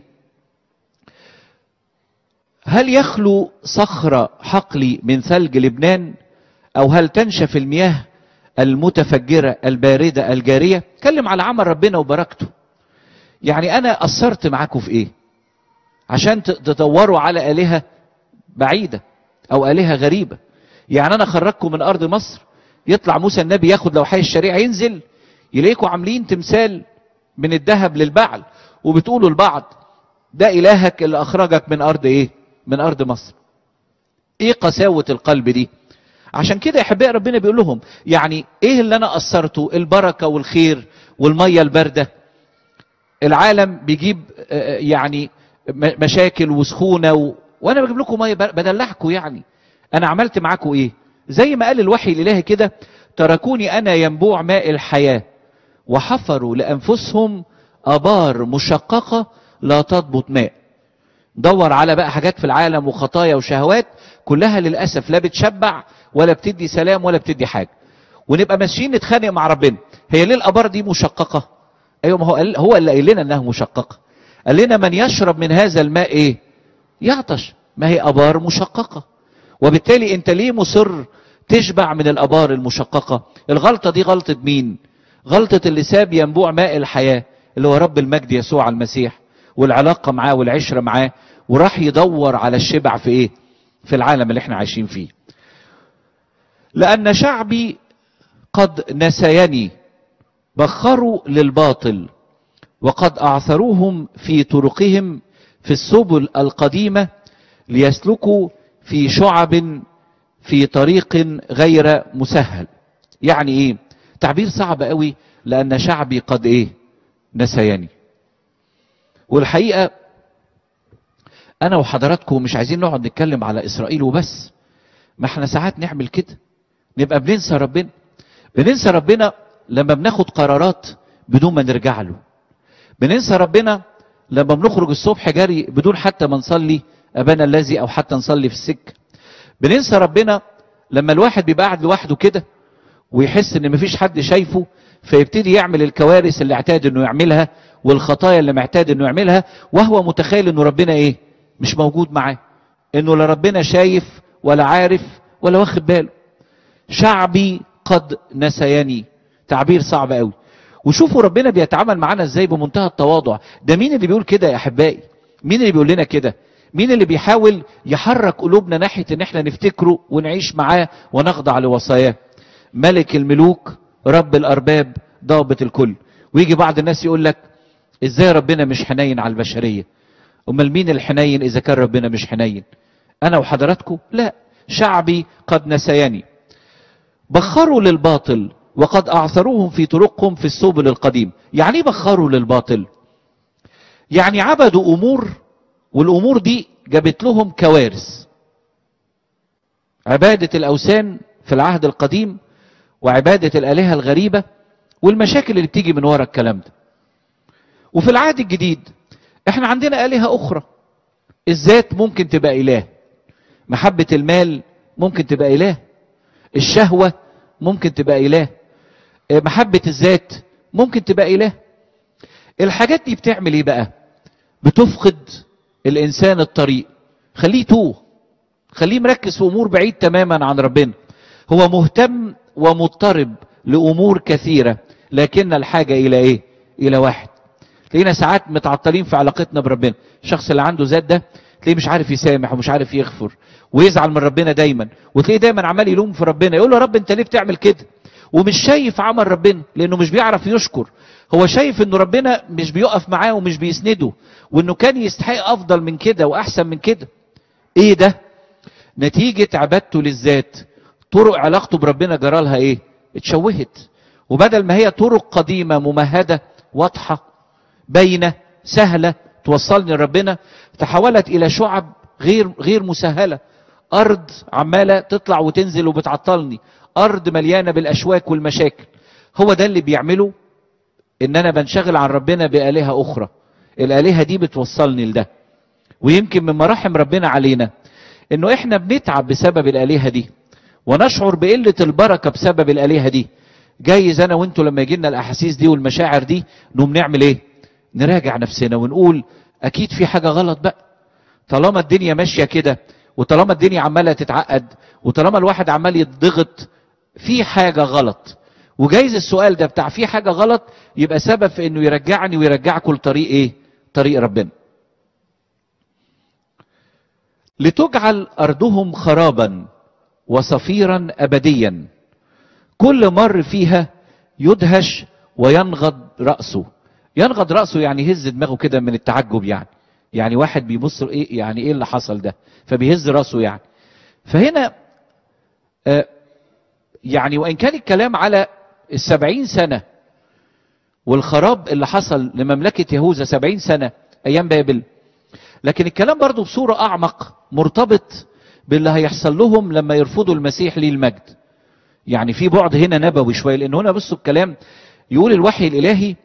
هل يخلو صخرة حقلي من ثلج لبنان او هل تنشف المياه المتفجرة الباردة الجارية اتكلم على عمل ربنا وبركته يعني انا قصرت معاكم في ايه عشان ت- تدوروا على آلهة بعيدة او آلهة غريبة يعني انا خرجكم من ارض مصر يطلع موسى النبي ياخد لوحي الشريعة ينزل يلاقيكم عاملين تمثال من الذهب للبعل وبتقولوا لبعض ده الهك اللي اخرجك من ارض ايه من ارض مصر ايه قساوة القلب دي عشان كده يا احبائي ربنا بيقول لهم يعني ايه اللي انا قصرته البركة والخير والمية الباردة العالم بيجيب آه، يعني م- مشاكل وسخونة و... وانا بجيب لكم مية بار- بدلعكم يعني انا عملت معاكم ايه زي ما قال الوحي الالهي كده تركوني انا ينبوع ماء الحياة وحفروا لانفسهم ابار مشققة لا تضبط ماء دور على بقى حاجات في العالم وخطايا وشهوات كلها للاسف لا بتشبع ولا بتدي سلام ولا بتدي حاجه ونبقى ماشيين نتخانق مع ربنا هي ليه الابار دي مشققه ايوه ما هو قال هو اللي قايل لنا انها مشققه قال لنا من يشرب من هذا الماء ايه يعطش ما هي ابار مشققه وبالتالي انت ليه مصر تشبع من الابار المشققه الغلطه دي غلطه مين غلطه اللي ساب ينبوع ماء الحياه اللي هو رب المجد يسوع المسيح والعلاقه معاه والعشره معاه وراح يدور على الشبع في ايه في العالم اللي احنا عايشين فيه لان شعبي قد نسيني بخروا للباطل وقد اعثروهم في طرقهم في السبل القديمه ليسلكوا في شعب في طريق غير مسهل يعني ايه تعبير صعب قوي لان شعبي قد ايه نسيني والحقيقه انا وحضراتكم مش عايزين نقعد نتكلم على اسرائيل وبس ما احنا ساعات نعمل كده نبقى بننسى ربنا بننسى ربنا لما بناخد قرارات بدون ما نرجع له بننسى ربنا لما بنخرج الصبح جري بدون حتى ما نصلي ابانا الذي او حتى نصلي في السكه بننسى ربنا لما الواحد بيبقى قاعد لوحده كده ويحس ان مفيش حد شايفه فيبتدي يعمل الكوارث اللي اعتاد انه يعملها والخطايا اللي معتاد انه يعملها وهو متخيل انه ربنا ايه مش موجود معاه انه لا ربنا شايف ولا عارف ولا واخد باله شعبي قد نسيني تعبير صعب قوي وشوفوا ربنا بيتعامل معانا ازاي بمنتهى التواضع ده مين اللي بيقول كده يا احبائي مين اللي بيقول لنا كده مين اللي بيحاول يحرك قلوبنا ناحيه ان احنا نفتكره ونعيش معاه ونخضع لوصاياه ملك الملوك رب الارباب ضابط الكل ويجي بعض الناس يقول لك ازاي ربنا مش حنين على البشريه امال مين الحنين اذا كان ربنا مش حنين انا وحضراتكم لا شعبي قد نسيني بخروا للباطل وقد اعثروهم في طرقهم في السبل القديم يعني ايه بخروا للباطل يعني عبدوا امور والامور دي جابت لهم كوارث عباده الاوثان في العهد القديم وعباده الالهه الغريبه والمشاكل اللي بتيجي من ورا الكلام ده وفي العهد الجديد احنا عندنا الهه اخرى الذات ممكن تبقى اله محبه المال ممكن تبقى اله الشهوه ممكن تبقى اله محبه الذات ممكن تبقى اله الحاجات دي بتعمل ايه بقى بتفقد الانسان الطريق خليه يتوه خليه مركز في امور بعيد تماما عن ربنا هو مهتم ومضطرب لامور كثيره لكن الحاجه الى ايه الى واحد تلاقينا ساعات متعطلين في علاقتنا بربنا الشخص اللي عنده ذات ده تلاقيه مش عارف يسامح ومش عارف يغفر ويزعل من ربنا دايما وتلاقيه دايما عمال يلوم في ربنا يقول له يا رب انت ليه بتعمل كده ومش شايف عمل ربنا لانه مش بيعرف يشكر هو شايف انه ربنا مش بيقف معاه ومش بيسنده وانه كان يستحق افضل من كده واحسن من كده ايه ده نتيجة عبادته للذات طرق علاقته بربنا جرالها ايه اتشوهت وبدل ما هي طرق قديمة ممهدة واضحة باينة سهلة توصلني لربنا تحولت الى شعب غير غير مسهلة ارض عمالة تطلع وتنزل وبتعطلني ارض مليانة بالاشواك والمشاكل هو ده اللي بيعمله ان انا بنشغل عن ربنا بآلهة اخرى الآلهة دي بتوصلني لده ويمكن من مراحم ربنا علينا انه احنا بنتعب بسبب الآلهة دي ونشعر بقلة البركة بسبب الآلهة دي جايز انا وانتوا لما يجي لنا الاحاسيس دي والمشاعر دي نقوم نعمل ايه نراجع نفسنا ونقول اكيد في حاجة غلط بقى طالما الدنيا ماشية كده وطالما الدنيا عمالة تتعقد وطالما الواحد عمال يتضغط في حاجة غلط وجايز السؤال ده بتاع في حاجة غلط يبقى سبب في انه يرجعني ويرجعكم لطريق ايه طريق ربنا لتجعل ارضهم خرابا وصفيرا ابديا كل مر فيها يدهش وينغض رأسه ينغض رأسه يعني يهز دماغه كده من التعجب يعني يعني واحد بيبص ايه يعني ايه اللي حصل ده فبيهز رأسه يعني فهنا آه يعني وإن كان الكلام على السبعين سنة والخراب اللي حصل لمملكة يهوذا سبعين سنة أيام بابل لكن الكلام برضو بصورة أعمق مرتبط باللي هيحصل لهم لما يرفضوا المسيح ليه المجد يعني في بعد هنا نبوي شوية لأن هنا بصوا الكلام يقول الوحي الإلهي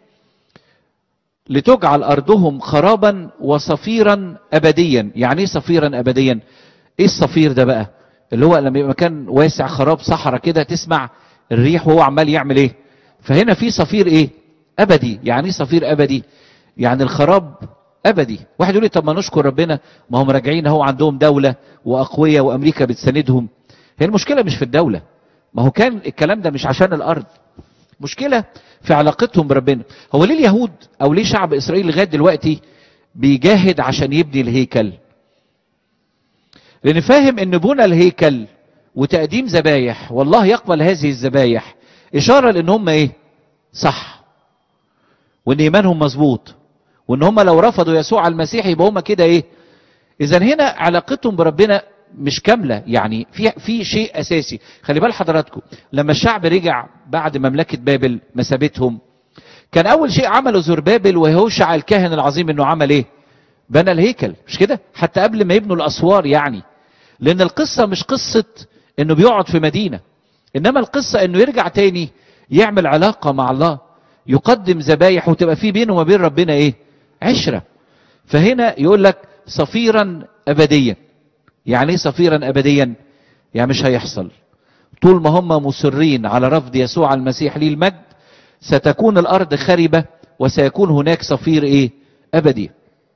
لتجعل أرضهم خرابا وصفيرا أبديا يعني إيه صفيرا أبديا إيه الصفير ده بقى اللي هو لما يبقى مكان واسع خراب صحراء كده تسمع الريح وهو عمال يعمل ايه فهنا في صفير ايه ابدي يعني ايه صفير ابدي يعني الخراب ابدي واحد يقول لي طب ما نشكر ربنا ما هم راجعين اهو عندهم دوله واقوياء وامريكا بتساندهم هي المشكله مش في الدوله ما هو كان الكلام ده مش عشان الارض مشكله في علاقتهم بربنا هو ليه اليهود او ليه شعب اسرائيل لغايه دلوقتي بيجاهد عشان يبني الهيكل لان فاهم ان بنى الهيكل وتقديم ذبايح والله يقبل هذه الذبايح اشاره لان هم ايه صح وان ايمانهم مظبوط وان هم لو رفضوا يسوع المسيح يبقى هم كده ايه اذا هنا علاقتهم بربنا مش كامله يعني في في شيء اساسي خلي بال حضراتكم لما الشعب رجع بعد مملكه بابل ما سابتهم كان اول شيء عمله زربابل وهوشع الكاهن العظيم انه عمل ايه بنى الهيكل مش كده حتى قبل ما يبنوا الاسوار يعني لان القصه مش قصه انه بيقعد في مدينه انما القصه انه يرجع تاني يعمل علاقه مع الله يقدم ذبايح وتبقى في بينه وما بين ربنا ايه عشره فهنا يقول لك صفيرا ابديا يعني ايه صفيرا ابديا يعني مش هيحصل طول ما هم مصرين على رفض يسوع المسيح ليه المجد ستكون الارض خربه وسيكون هناك صفير ايه ابدي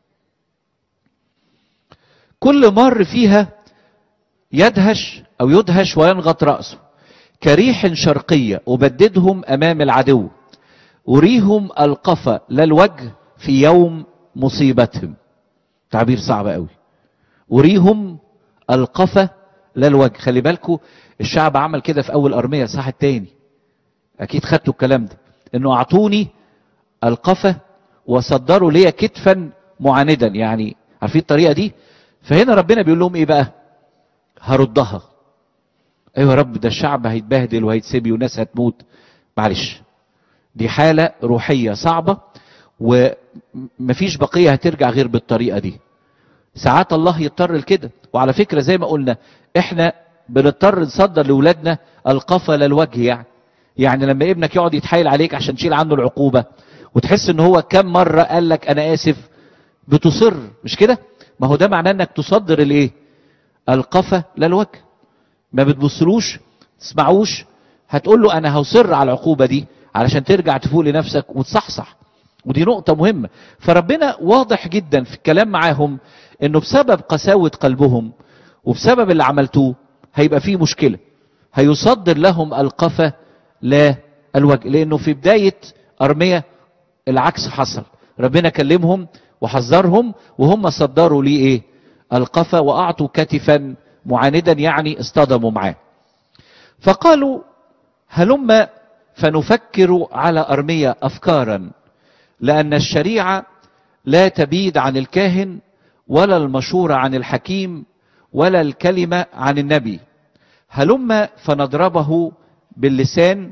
كل مر فيها يدهش او يدهش وينغط راسه كريح شرقيه ابددهم امام العدو اريهم القفا لا الوجه في يوم مصيبتهم تعبير صعب قوي اريهم القفا لا الوجه خلي بالكم الشعب عمل كده في اول ارميه الصح التاني اكيد خدتوا الكلام ده انه اعطوني القفا وصدروا لي كتفا معاندا يعني عارفين الطريقه دي فهنا ربنا بيقول لهم ايه بقى هردها ايوه يا رب ده الشعب هيتبهدل وهيتسبي وناس هتموت معلش دي حالة روحية صعبة ومفيش بقية هترجع غير بالطريقة دي ساعات الله يضطر لكده وعلى فكرة زي ما قلنا احنا بنضطر نصدر لأولادنا القفا للوجه يعني يعني لما ابنك يقعد يتحايل عليك عشان تشيل عنه العقوبة وتحس ان هو كم مرة قال لك انا اسف بتصر مش كده ما هو ده معناه انك تصدر الايه القفا للوجه ما بتبصلوش تسمعوش هتقول له انا هصر على العقوبة دي علشان ترجع تفوق لنفسك وتصحصح ودي نقطة مهمة فربنا واضح جدا في الكلام معاهم انه بسبب قساوة قلبهم وبسبب اللي عملتوه هيبقى فيه مشكلة هيصدر لهم القفا لا الوجه لانه في بداية ارمية العكس حصل ربنا كلمهم وحذرهم وهم صدروا ليه ايه القفا واعطوا كتفا معاندا يعني اصطدموا معاه فقالوا هلم فنفكر على ارمية افكارا لأن الشريعة لا تبيد عن الكاهن ولا المشورة عن الحكيم ولا الكلمة عن النبي هلم فنضربه باللسان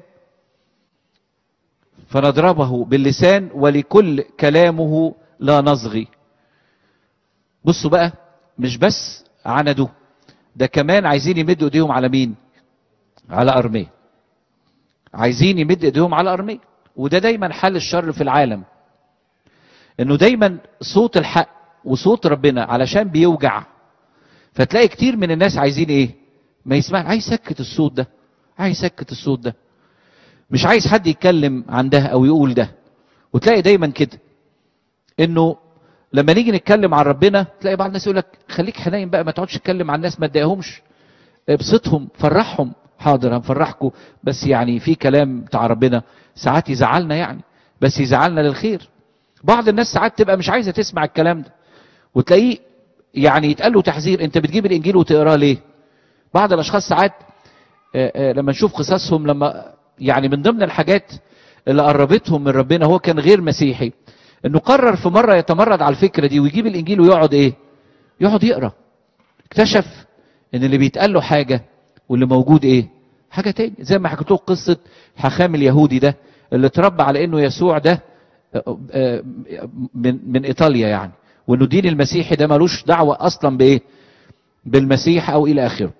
فنضربه باللسان ولكل كلامه لا نصغي بصوا بقى مش بس عندوا ده كمان عايزين يمدوا ايديهم على مين على ارميه عايزين يمد ايديهم على ارميه وده دايما حل الشر في العالم انه دايما صوت الحق وصوت ربنا علشان بيوجع فتلاقي كتير من الناس عايزين ايه ما يسمع عايز يسكت الصوت ده عايز يسكت الصوت ده مش عايز حد يتكلم عن ده او يقول ده وتلاقي دايما كده انه لما نيجي نتكلم عن ربنا تلاقي بعض الناس يقول لك خليك حنين بقى ما تقعدش تتكلم عن الناس ما تضايقهمش ابسطهم فرحهم حاضر هنفرحكم بس يعني في كلام بتاع ربنا ساعات يزعلنا يعني بس يزعلنا للخير بعض الناس ساعات تبقى مش عايزه تسمع الكلام ده وتلاقيه يعني يتقال له تحذير انت بتجيب الانجيل وتقراه ليه بعض الاشخاص ساعات آه، آه، لما نشوف قصصهم لما يعني من ضمن الحاجات اللي قربتهم من ربنا هو كان غير مسيحي انه قرر في مره يتمرد على الفكره دي ويجيب الانجيل ويقعد ايه يقعد يقرا اكتشف ان اللي بيتقال له حاجه واللي موجود ايه حاجه تاني زي ما حكيت لكم قصه حخام اليهودي ده اللي اتربى على انه يسوع ده آه، آه، من من ايطاليا يعني وانه دين المسيحي ده ملوش دعوه اصلا بايه بالمسيح او الى اخره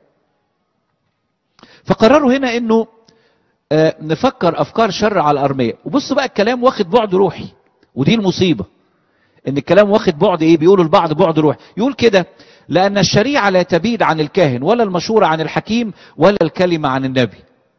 فقرروا هنا انه آه، نفكر افكار شر على الارميه وبصوا بقى الكلام واخد بعد روحي ودي المصيبه ان الكلام واخد بعد ايه بيقولوا البعض بعد روحي يقول كده لان الشريعه لا تبيد عن الكاهن ولا المشوره عن الحكيم ولا الكلمه عن النبي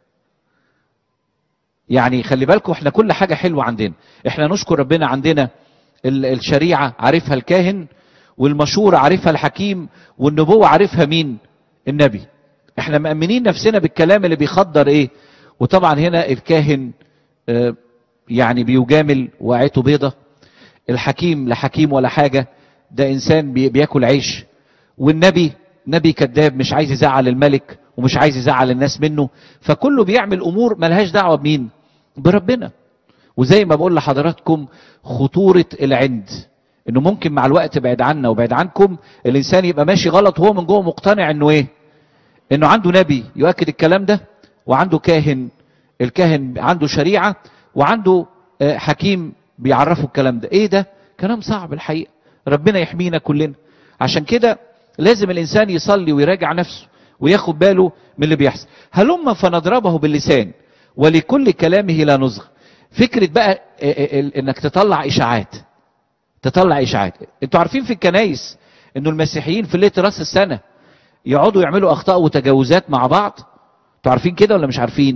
يعني خلي بالكم احنا كل حاجه حلوه عندنا احنا نشكر ربنا عندنا ال- الشريعه عارفها الكاهن والمشوره عارفها الحكيم والنبوه عارفها مين النبي احنا مأمنين نفسنا بالكلام اللي بيخدر ايه وطبعا هنا الكاهن آه، يعني بيجامل وقعته بيضة الحكيم لا حكيم ولا حاجة ده إنسان بي- بياكل عيش والنبي نبي كذاب مش عايز يزعل الملك ومش عايز يزعل الناس منه فكله بيعمل أمور ملهاش دعوة بمين بربنا وزي ما بقول لحضراتكم خطورة العند انه ممكن مع الوقت بعد عنا وبعد عنكم الانسان يبقى ماشي غلط وهو من جوه مقتنع انه ايه انه عنده نبي يؤكد الكلام ده وعنده كاهن الكاهن عنده شريعة وعنده آه، حكيم بيعرفه الكلام ده ايه ده كلام صعب الحقيقة ربنا يحمينا كلنا عشان كده لازم الانسان يصلي ويراجع نفسه وياخد باله من اللي بيحصل هلما فنضربه باللسان ولكل كلامه لا نصغ فكرة بقى آه، آه، ال- انك تطلع اشاعات تطلع اشاعات انتوا عارفين في الكنايس انه المسيحيين في ليله راس السنه يقعدوا يعملوا اخطاء وتجاوزات مع بعض انتوا عارفين كده ولا مش عارفين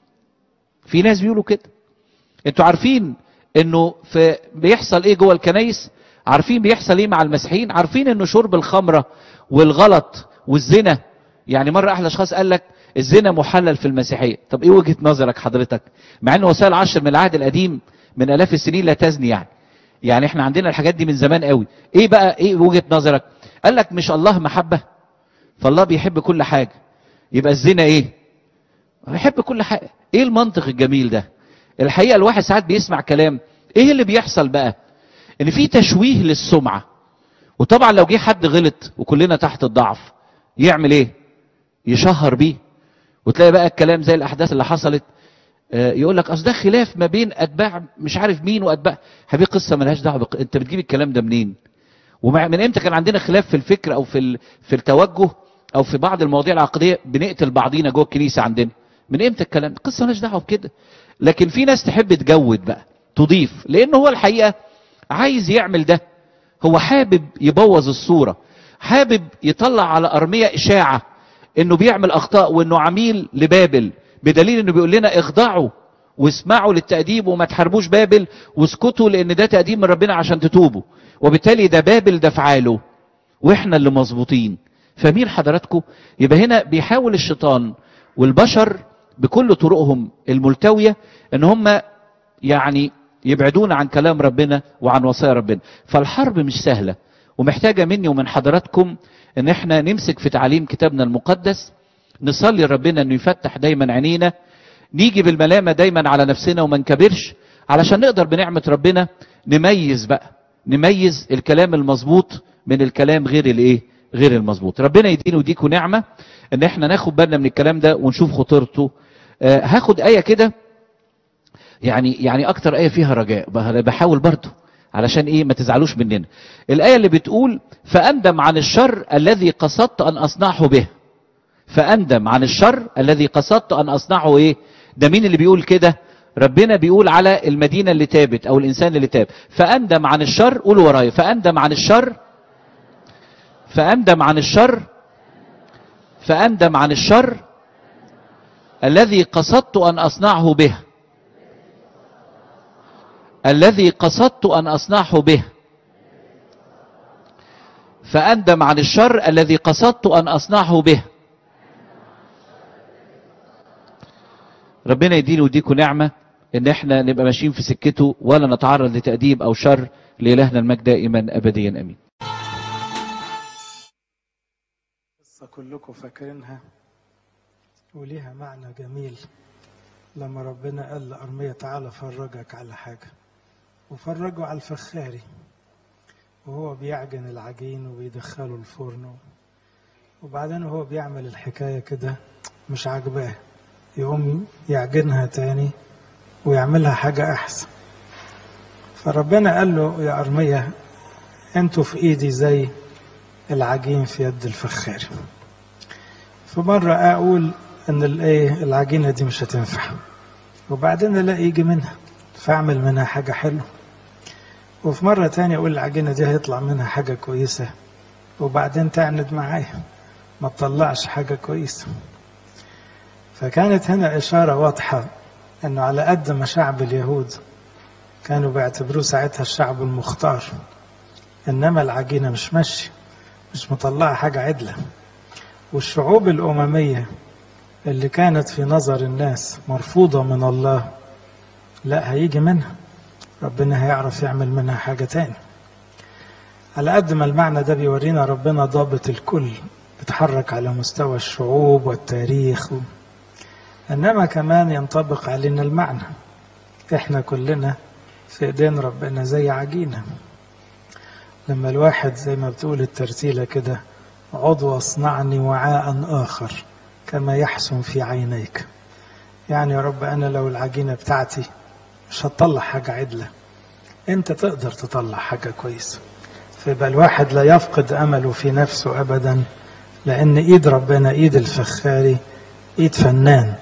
في ناس بيقولوا كده انتوا عارفين انه في بيحصل ايه جوه الكنايس عارفين بيحصل ايه مع المسيحيين عارفين انه شرب الخمره والغلط والزنا يعني مره احد الاشخاص قال لك الزنا محلل في المسيحيه طب ايه وجهه نظرك حضرتك مع ان وسائل عشر من العهد القديم من الاف السنين لا تزني يعني يعني احنا عندنا الحاجات دي من زمان قوي ايه بقى ايه وجهه نظرك قال لك مش الله محبه فالله بيحب كل حاجه يبقى الزنا ايه بيحب كل حاجه ايه المنطق الجميل ده الحقيقه الواحد ساعات بيسمع كلام ايه اللي بيحصل بقى ان في تشويه للسمعه وطبعا لو جه حد غلط وكلنا تحت الضعف يعمل ايه يشهر بيه وتلاقي بقى الكلام زي الاحداث اللي حصلت آه، يقول لك اصل ده خلاف ما بين اتباع مش عارف مين واتباع حبيبي قصه ملهاش دعوه بق... انت بتجيب الكلام ده منين ومع من امتى كان عندنا خلاف في الفكر او في ال... في التوجه او في بعض المواضيع العقديه بنقتل بعضينا جوه الكنيسه عندنا من امتى الكلام القصه مالهاش دعوه بكده لكن في ناس تحب تجود بقى تضيف لان هو الحقيقه عايز يعمل ده هو حابب يبوظ الصوره حابب يطلع على ارميه اشاعه انه بيعمل اخطاء وانه عميل لبابل بدليل انه بيقول لنا اخضعوا واسمعوا للتأديب وما تحاربوش بابل واسكتوا لان ده تأديب من ربنا عشان تتوبوا وبالتالي ده بابل ده فعاله واحنا اللي مظبوطين فمين حضراتكم يبقى هنا بيحاول الشيطان والبشر بكل طرقهم الملتوية ان هم يعني يبعدونا عن كلام ربنا وعن وصايا ربنا فالحرب مش سهلة ومحتاجة مني ومن حضراتكم ان احنا نمسك في تعليم كتابنا المقدس نصلي ربنا انه يفتح دايما عينينا نيجي بالملامة دايما على نفسنا وما نكبرش علشان نقدر بنعمة ربنا نميز بقى نميز الكلام المظبوط من الكلام غير الايه غير المظبوط ربنا يدينا ويديكوا نعمة ان احنا ناخد بالنا من الكلام ده ونشوف خطورته آه هاخد آية كده يعني يعني اكتر آية فيها رجاء بحاول برضه علشان ايه ما تزعلوش مننا الآية اللي بتقول فأندم عن الشر الذي قصدت أن أصنعه به فأندم عن الشر الذي قصدت أن أصنعه ايه ده مين اللي بيقول كده ربنا بيقول على المدينة اللي تابت أو الإنسان اللي تاب فأندم عن الشر قولوا ورايا فأندم عن الشر فأندم عن الشر فأندم عن الشر الذي قصدت أن أصنعه به الذي قصدت أن أصنعه به فأندم عن الشر الذي قصدت أن أصنعه به ربنا يدينا ويديكم نعمة ان احنا نبقى ماشيين في سكته ولا نتعرض لتأديب او شر لإلهنا المجد دائما ابديا امين قصة كلكم فاكرينها وليها معنى جميل لما ربنا قال لأرمية تعالى فرجك على حاجة وفرجه على الفخاري وهو بيعجن العجين وبيدخله الفرن وبعدين هو بيعمل الحكاية كده مش عاجباه يقوم يعجنها تاني ويعملها حاجة أحسن فربنا قال له يا أرمية أنتوا في إيدي زي العجين في يد الفخار فمرة أقول إن الإيه العجينة دي مش هتنفع وبعدين ألاقي يجي منها فأعمل منها حاجة حلوة وفي مرة تانية أقول العجينة دي هيطلع منها حاجة كويسة وبعدين تعند معايا ما تطلعش حاجة كويسة فكانت هنا إشارة واضحة أنه على قد ما شعب اليهود كانوا بيعتبروه ساعتها الشعب المختار إنما العجينة مش ماشية مش مطلعة حاجة عدلة والشعوب الأممية اللي كانت في نظر الناس مرفوضة من الله لا هيجي منها ربنا هيعرف يعمل منها حاجة تاني على قد ما المعنى ده بيورينا ربنا ضابط الكل بيتحرك على مستوى الشعوب والتاريخ و... انما كمان ينطبق علينا المعنى احنا كلنا في ايدين ربنا زي عجينه لما الواحد زي ما بتقول الترتيله كده عضو اصنعني وعاء اخر كما يحسن في عينيك يعني يا رب انا لو العجينه بتاعتي مش هتطلع حاجه عدله انت تقدر تطلع حاجه كويسه فيبقى الواحد لا يفقد امله في نفسه ابدا لان ايد ربنا ايد الفخاري ايد فنان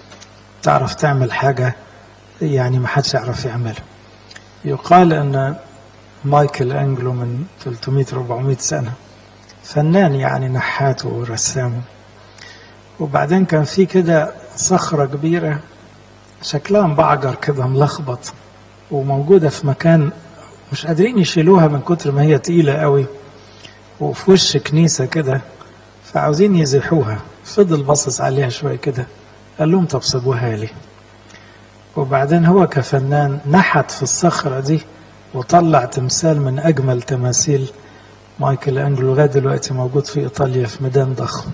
تعرف تعمل حاجة يعني ما حدش يعرف يعملها يقال أن مايكل أنجلو من 300-400 سنة فنان يعني نحات ورسام وبعدين كان في كده صخرة كبيرة شكلها مبعجر كده ملخبط وموجودة في مكان مش قادرين يشيلوها من كتر ما هي تقيلة قوي وفي وش كنيسة كده فعاوزين يزيحوها فضل باصص عليها شوية كده قال لهم طب سيبوها لي وبعدين هو كفنان نحت في الصخرة دي وطلع تمثال من أجمل تماثيل مايكل أنجلو لغاية دلوقتي موجود في إيطاليا في ميدان ضخم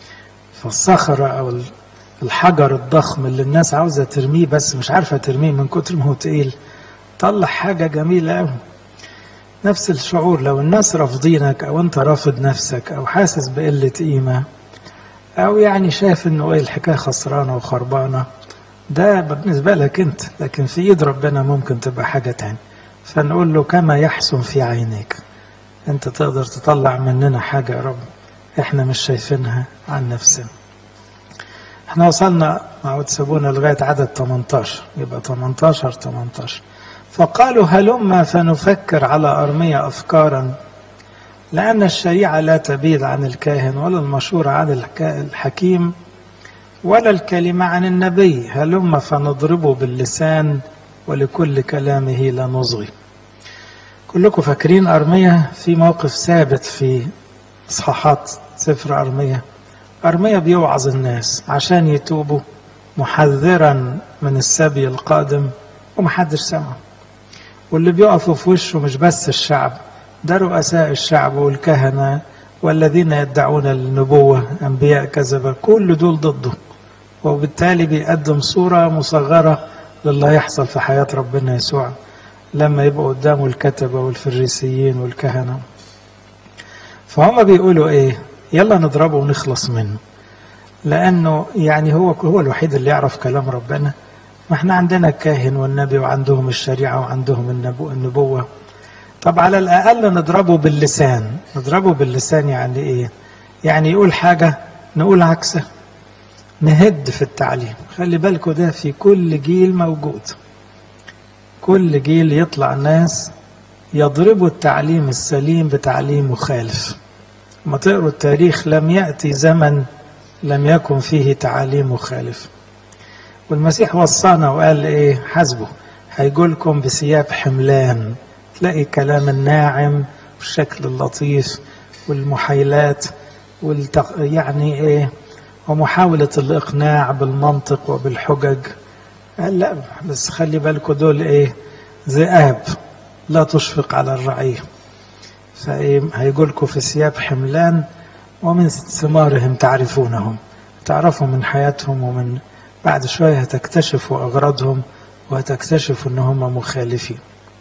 فالصخرة أو الحجر الضخم اللي الناس عاوزة ترميه بس مش عارفة ترميه من كتر ما هو تقيل طلع حاجة جميلة أوي نفس الشعور لو الناس رافضينك أو أنت رافض نفسك أو حاسس بقلة قيمة أو يعني شايف إنه إيه الحكاية خسرانة وخربانة ده بالنسبة لك أنت لكن في إيد ربنا ممكن تبقى حاجة تاني فنقول له كما يحسن في عينيك أنت تقدر تطلع مننا حاجة يا رب إحنا مش شايفينها عن نفسنا احنا وصلنا مع تسابونا لغاية عدد 18 يبقى 18 18 فقالوا هلما فنفكر على أرمية أفكارا لأن الشريعة لا تبيد عن الكاهن ولا المشورة عن الحكيم ولا الكلمة عن النبي هلما فنضربه باللسان ولكل كلامه لا نصغي كلكم فاكرين أرمية في موقف ثابت في إصحاحات سفر أرمية أرمية بيوعظ الناس عشان يتوبوا محذرا من السبي القادم ومحدش سمع واللي بيقفوا في وشه مش بس الشعب ده رؤساء الشعب والكهنة والذين يدعون النبوة أنبياء كذبة كل دول ضده وبالتالي بيقدم صورة مصغرة للي هيحصل في حياة ربنا يسوع لما يبقوا قدامه الكتبة والفريسيين والكهنة فهم بيقولوا ايه يلا نضربه ونخلص منه لانه يعني هو هو الوحيد اللي يعرف كلام ربنا ما احنا عندنا الكاهن والنبي وعندهم الشريعة وعندهم النبو النبوة طب على الأقل نضربه باللسان نضربه باللسان يعني إيه يعني يقول حاجة نقول عكسه نهد في التعليم خلي بالكوا ده في كل جيل موجود كل جيل يطلع ناس يضربوا التعليم السليم بتعليم مخالف ما تقروا التاريخ لم يأتي زمن لم يكن فيه تعاليم مخالفه والمسيح وصانا وقال ايه حسبه هيقولكم بثياب حملان تلاقي كلام الناعم والشكل اللطيف والمحايلات والتق... يعني ايه ومحاولة الإقناع بالمنطق وبالحجج قال لا بس خلي بالكم دول ايه ذئاب لا تشفق على الرعية فايه هيقولكم في ثياب حملان ومن ثمارهم تعرفونهم تعرفوا من حياتهم ومن بعد شوية هتكتشفوا أغراضهم وهتكتشفوا إن هم مخالفين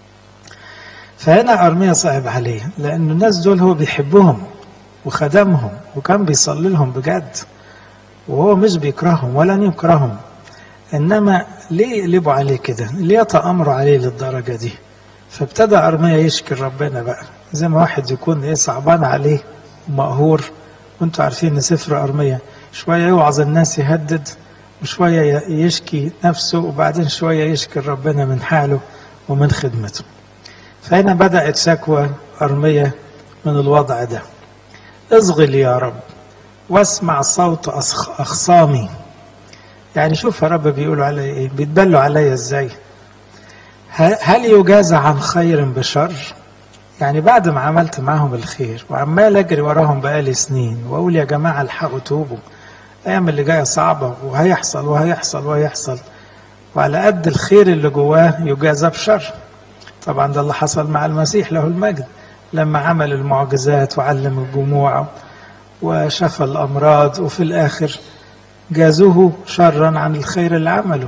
فهنا أرميا صعب عليه لأن الناس دول هو بيحبهم وخدمهم وكان بيصلي لهم بجد وهو مش بيكرههم ولا يكرههم إنما ليه يقلبوا عليه كده ليه يتأمروا عليه للدرجة دي فابتدى أرميا يشكي ربنا بقى زي ما واحد يكون إيه صعبان عليه ومقهور وانتوا عارفين ان سفر أرميا شوية يوعظ الناس يهدد وشوية يشكي نفسه وبعدين شوية يشكي ربنا من حاله ومن خدمته فهنا بدأت شكوى أرمية من الوضع ده اصغل يا رب واسمع صوت أخصامي يعني شوف يا رب بيقولوا علي ايه بيتبلوا عليا ازاي هل يجازى عن خير بشر يعني بعد ما عملت معاهم الخير وعمال اجري وراهم بقالي سنين واقول يا جماعه الحقوا توبوا الايام اللي جايه صعبه وهيحصل وهيحصل وهيحصل وعلى قد الخير اللي جواه يجازى بشر طبعا ده اللي حصل مع المسيح له المجد لما عمل المعجزات وعلم الجموع وشفى الامراض وفي الاخر جازوه شرا عن الخير اللي عمله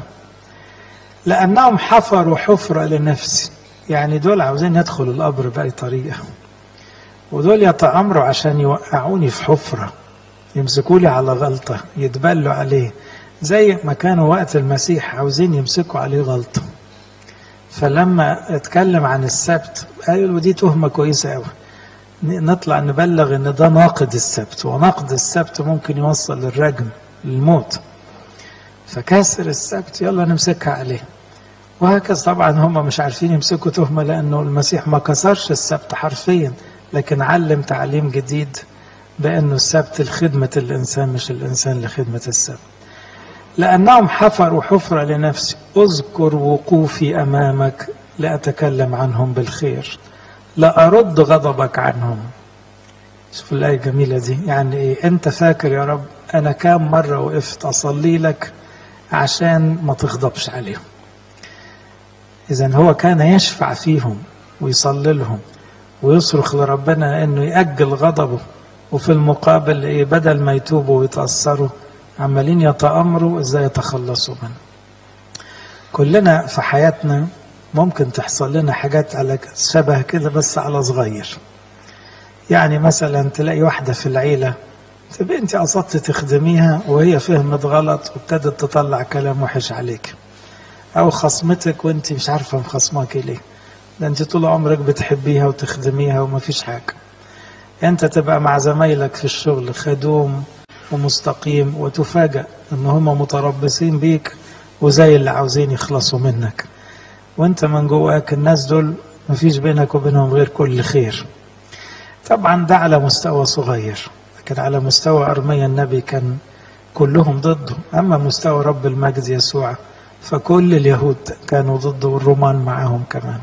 لانهم حفروا حفره لنفسي يعني دول عاوزين يدخلوا القبر بأي طريقة ودول يتأمروا عشان يوقعوني في حفرة يمسكوا لي على غلطة يتبلوا عليه زي ما كانوا وقت المسيح عاوزين يمسكوا عليه غلطة فلما اتكلم عن السبت قالوا دي تهمة كويسة قوي نطلع نبلغ ان ده ناقد السبت ونقد السبت ممكن يوصل للرجم للموت فكاسر السبت يلا نمسكها عليه وهكذا طبعا هم مش عارفين يمسكوا تهمة لأنه المسيح ما كسرش السبت حرفيا لكن علم تعليم جديد بأنه السبت لخدمة الإنسان مش الإنسان لخدمة السبت لأنهم حفروا حفرة لنفسي أذكر وقوفي أمامك لأتكلم عنهم بالخير لأرد غضبك عنهم شوف الآية الجميلة دي يعني إيه أنت فاكر يا رب أنا كام مرة وقفت أصلي لك عشان ما تغضبش عليهم إذا هو كان يشفع فيهم ويصلي لهم ويصرخ لربنا إنه يأجل غضبه وفي المقابل إيه بدل ما يتوبوا ويتأثروا عمالين يتأمروا إزاي يتخلصوا منه كلنا في حياتنا ممكن تحصل لنا حاجات على شبه كده بس على صغير يعني مثلا تلاقي واحدة في العيلة تبقى انت قصدت تخدميها وهي فهمت غلط وابتدت تطلع كلام وحش عليك او خصمتك وانت مش عارفه مخصماك ليه ده انت طول عمرك بتحبيها وتخدميها وما فيش حاجه انت تبقى مع زمايلك في الشغل خدوم ومستقيم وتفاجأ ان هم متربصين بيك وزي اللي عاوزين يخلصوا منك وانت من جواك الناس دول مفيش بينك وبينهم غير كل خير طبعا ده على مستوى صغير لكن على مستوى أرميا النبي كان كلهم ضده أما مستوى رب المجد يسوع فكل اليهود كانوا ضده والرومان معاهم كمان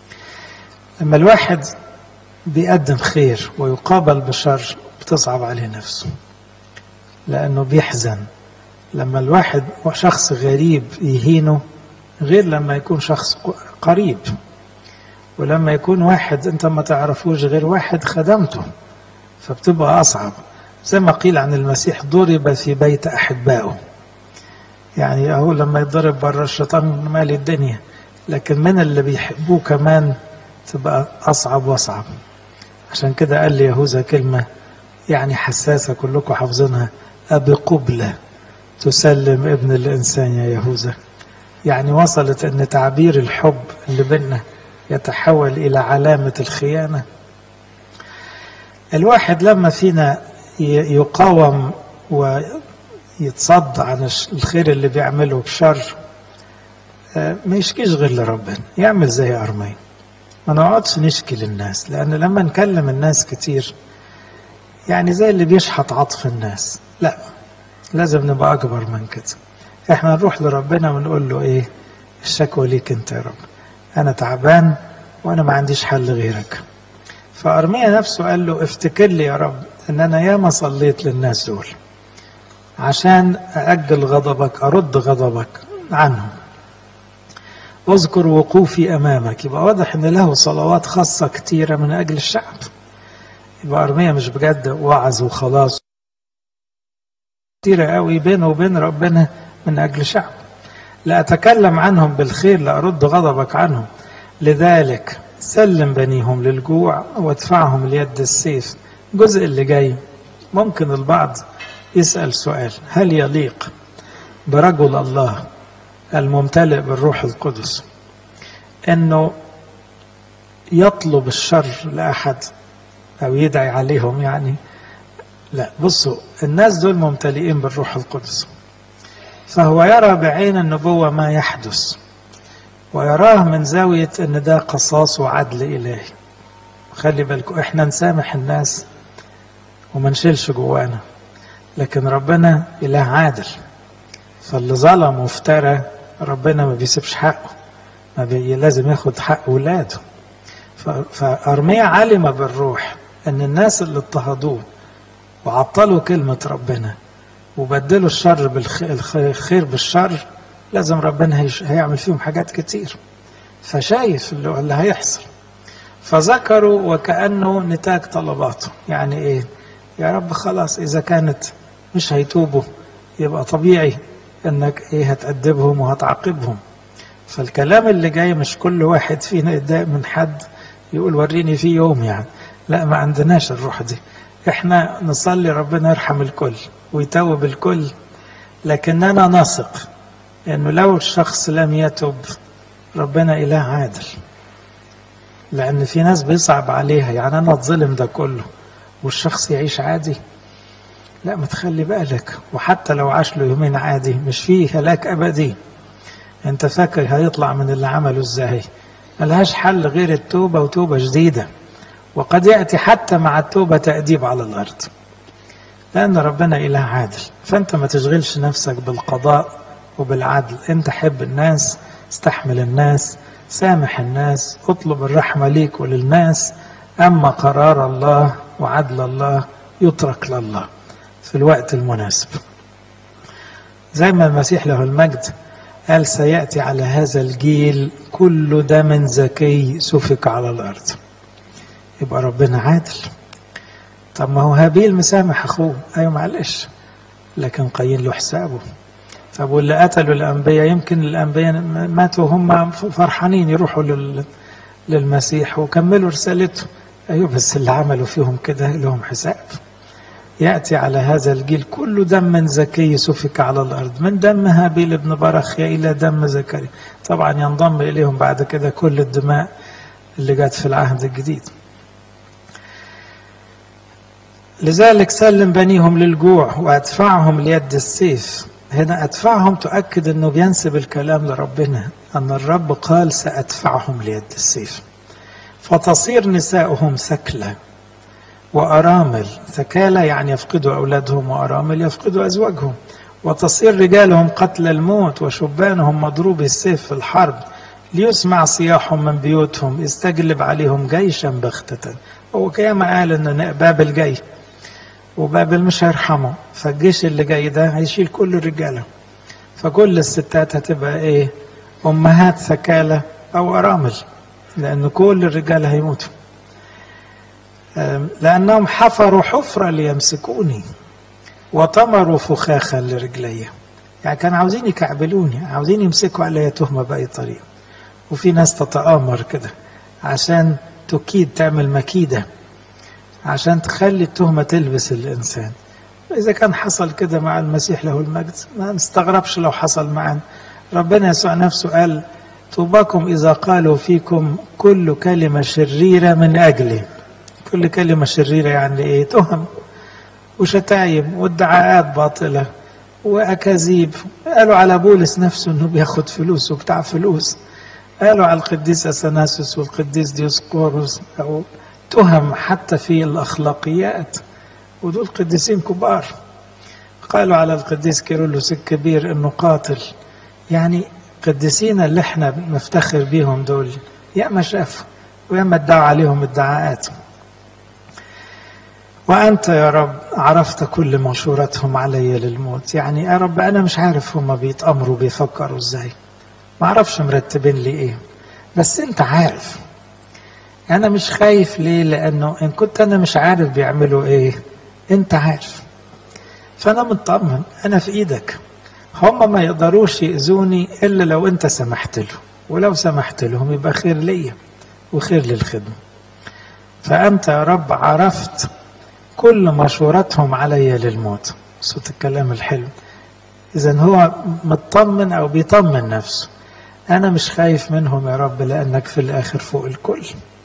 لما الواحد بيقدم خير ويقابل بشر بتصعب عليه نفسه لأنه بيحزن لما الواحد شخص غريب يهينه غير لما يكون شخص قريب ولما يكون واحد انت ما تعرفوش غير واحد خدمته فبتبقى أصعب زي ما قيل عن المسيح ضرب في بيت أحبائه يعني اهو لما يتضرب بره الشيطان مالي الدنيا لكن من اللي بيحبوه كمان تبقى اصعب واصعب عشان كده قال لي يهوذا كلمه يعني حساسه كلكم حافظينها ابي قبله تسلم ابن الانسان يا يهوذا يعني وصلت ان تعبير الحب اللي بينا يتحول الى علامه الخيانه الواحد لما فينا يقاوم ويتصد عن الخير اللي بيعمله بشر ما يشكيش غير لربنا يعمل زي أرمين ما نقعدش نشكي للناس لأن لما نكلم الناس كتير يعني زي اللي بيشحط عطف الناس لا لازم نبقى أكبر من كده احنا نروح لربنا ونقول له ايه الشكوى ليك انت يا رب انا تعبان وانا ما عنديش حل غيرك فأرميا نفسه قال له افتكر لي يا رب ان انا ياما صليت للناس دول عشان أأجل غضبك أرد غضبك عنهم اذكر وقوفي أمامك يبقى واضح أن له صلوات خاصة كتيرة من أجل الشعب يبقى أرميا مش بجد وعظ وخلاص كتيرة قوي بينه وبين ربنا من أجل شعب لا أتكلم عنهم بالخير لأرد غضبك عنهم لذلك سلم بنيهم للجوع وادفعهم ليد السيف الجزء اللي جاي ممكن البعض يسأل سؤال هل يليق برجل الله الممتلئ بالروح القدس انه يطلب الشر لاحد او يدعي عليهم يعني لا بصوا الناس دول ممتلئين بالروح القدس فهو يرى بعين النبوة ما يحدث ويراه من زاوية ان ده قصاص وعدل الهي خلي بالكم احنا نسامح الناس وما نشيلش جوانا لكن ربنا إله عادل فاللي ظلم وافترى ربنا ما بيسيبش حقه ما بي لازم ياخد حق ولاده فأرميا علم بالروح أن الناس اللي اضطهدوه وعطلوا كلمة ربنا وبدلوا الشر بالخير بالشر لازم ربنا هيعمل فيهم حاجات كتير فشايف اللي هيحصل فذكروا وكأنه نتاج طلباته يعني ايه يا رب خلاص إذا كانت مش هيتوبوا يبقى طبيعي انك ايه هتأدبهم وهتعاقبهم فالكلام اللي جاي مش كل واحد فينا يتضايق من حد يقول وريني في يوم يعني لا ما عندناش الروح دي احنا نصلي ربنا يرحم الكل ويتوب الكل لكننا نثق انه لو الشخص لم يتب ربنا اله عادل لان في ناس بيصعب عليها يعني انا اتظلم ده كله والشخص يعيش عادي لا ما تخلي بالك وحتى لو عاش له يومين عادي مش فيه هلاك ابدي انت فاكر هيطلع من اللي عمله ازاي ملهاش حل غير التوبة وتوبة جديدة وقد يأتي حتى مع التوبة تأديب على الأرض لأن ربنا إله عادل فأنت ما تشغلش نفسك بالقضاء وبالعدل أنت حب الناس استحمل الناس سامح الناس اطلب الرحمة ليك وللناس أما قرار الله وعدل الله يترك لله في الوقت المناسب زي ما المسيح له المجد قال سيأتي على هذا الجيل كل دم زكي سفك على الأرض يبقى ربنا عادل طب ما هو هابيل مسامح أخوه أيوة معلش لكن قايين له حسابه طب واللي قتلوا الأنبياء يمكن الأنبياء ماتوا هم فرحانين يروحوا لل... للمسيح وكملوا رسالته أيوة بس اللي عملوا فيهم كده لهم حساب يأتي على هذا الجيل كل دم زكي سفك على الأرض من دم هابيل بن برخيا إلى دم زكريا طبعا ينضم إليهم بعد كده كل الدماء اللي جت في العهد الجديد لذلك سلم بنيهم للجوع وأدفعهم ليد السيف هنا أدفعهم تؤكد أنه بينسب الكلام لربنا أن الرب قال سأدفعهم ليد السيف فتصير نساؤهم ثكلة وأرامل ثكالة يعني يفقدوا أولادهم وأرامل يفقدوا أزواجهم وتصير رجالهم قتل الموت وشبانهم مضروب السيف في الحرب ليسمع صياحهم من بيوتهم يستجلب عليهم جيشا بغتة هو كما قال ان بابل جاي وبابل مش هيرحمه فالجيش اللي جاي ده هيشيل كل الرجالة فكل الستات هتبقى ايه امهات ثكالة او ارامل لان كل الرجال هيموتوا لانهم حفروا حفرة ليمسكوني وطمروا فخاخا لرجلي يعني كانوا عاوزين يكعبلوني عاوزين يمسكوا عليا تهمة بأي طريقة وفي ناس تتآمر كده عشان تكيد تعمل مكيدة عشان تخلي التهمة تلبس الإنسان إذا كان حصل كده مع المسيح له المجد ما نستغربش لو حصل معنا ربنا يسوع نفسه قال طوباكم إذا قالوا فيكم كل كلمة شريرة من أجلي كل كلمة شريرة يعني إيه تهم وشتايم وادعاءات باطلة وأكاذيب قالوا على بولس نفسه أنه بياخد فلوس وبتاع فلوس قالوا على القديس أثناسوس والقديس ديوسكوروس أو تهم حتى في الأخلاقيات ودول قديسين كبار قالوا على القديس كيرلس الكبير أنه قاتل يعني قديسين اللي احنا نفتخر بيهم دول ياما شافوا وياما ادعوا عليهم ادعاءات وأنت يا رب عرفت كل مشورتهم علي للموت يعني يا رب أنا مش عارف هم بيتأمروا بيفكروا إزاي ما أعرفش مرتبين لي إيه بس أنت عارف أنا مش خايف ليه لأنه إن كنت أنا مش عارف بيعملوا إيه أنت عارف فأنا مطمن أنا في إيدك هم ما يقدروش يأذوني إلا لو أنت سمحت لهم ولو سمحت لهم يبقى خير ليا وخير للخدمة فأنت يا رب عرفت كل مشورتهم علي للموت صوت الكلام الحلو إذا هو مطمن أو بيطمن نفسه أنا مش خايف منهم يا رب لأنك في الآخر فوق الكل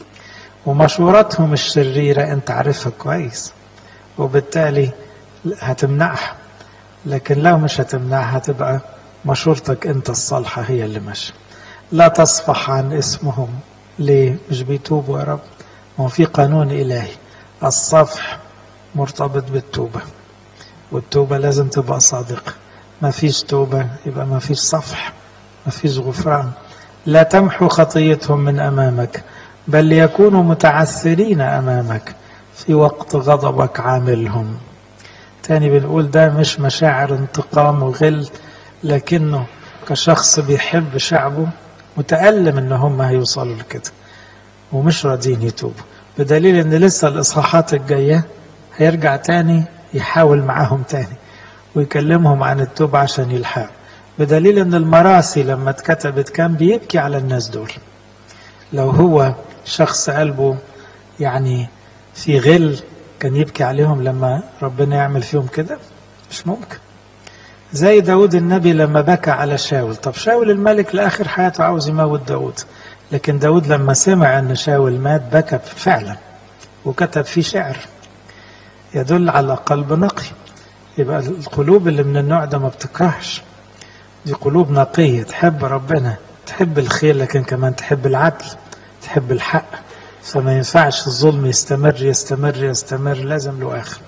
ومشورتهم الشريرة أنت عارفها كويس وبالتالي هتمنعها لكن لو مش هتمنعها تبقى مشورتك أنت الصالحة هي اللي ماشية لا تصفح عن اسمهم ليه مش بيتوبوا يا رب هو في قانون إلهي الصفح مرتبط بالتوبة والتوبة لازم تبقى صادقة ما فيش توبة يبقى ما فيش صفح ما فيش غفران لا تمحو خطيتهم من أمامك بل ليكونوا متعثرين أمامك في وقت غضبك عاملهم تاني بنقول ده مش مشاعر انتقام وغل لكنه كشخص بيحب شعبه متألم ان هم هيوصلوا لكده ومش راضيين يتوبوا بدليل ان لسه الاصحاحات الجايه هيرجع تاني يحاول معاهم تاني ويكلمهم عن التوبة عشان يلحقوا بدليل ان المراسي لما اتكتبت كان بيبكي على الناس دول لو هو شخص قلبه يعني في غل كان يبكي عليهم لما ربنا يعمل فيهم كده مش ممكن زي داود النبي لما بكى على شاول طب شاول الملك لآخر حياته عاوز يموت داود لكن داود لما سمع أن شاول مات بكى فعلا وكتب فيه شعر يدل على قلب نقي يبقى القلوب اللي من النوع ده ما بتكرهش دي قلوب نقية تحب ربنا تحب الخير لكن كمان تحب العدل تحب الحق فما ينفعش الظلم يستمر يستمر يستمر لازم له آخر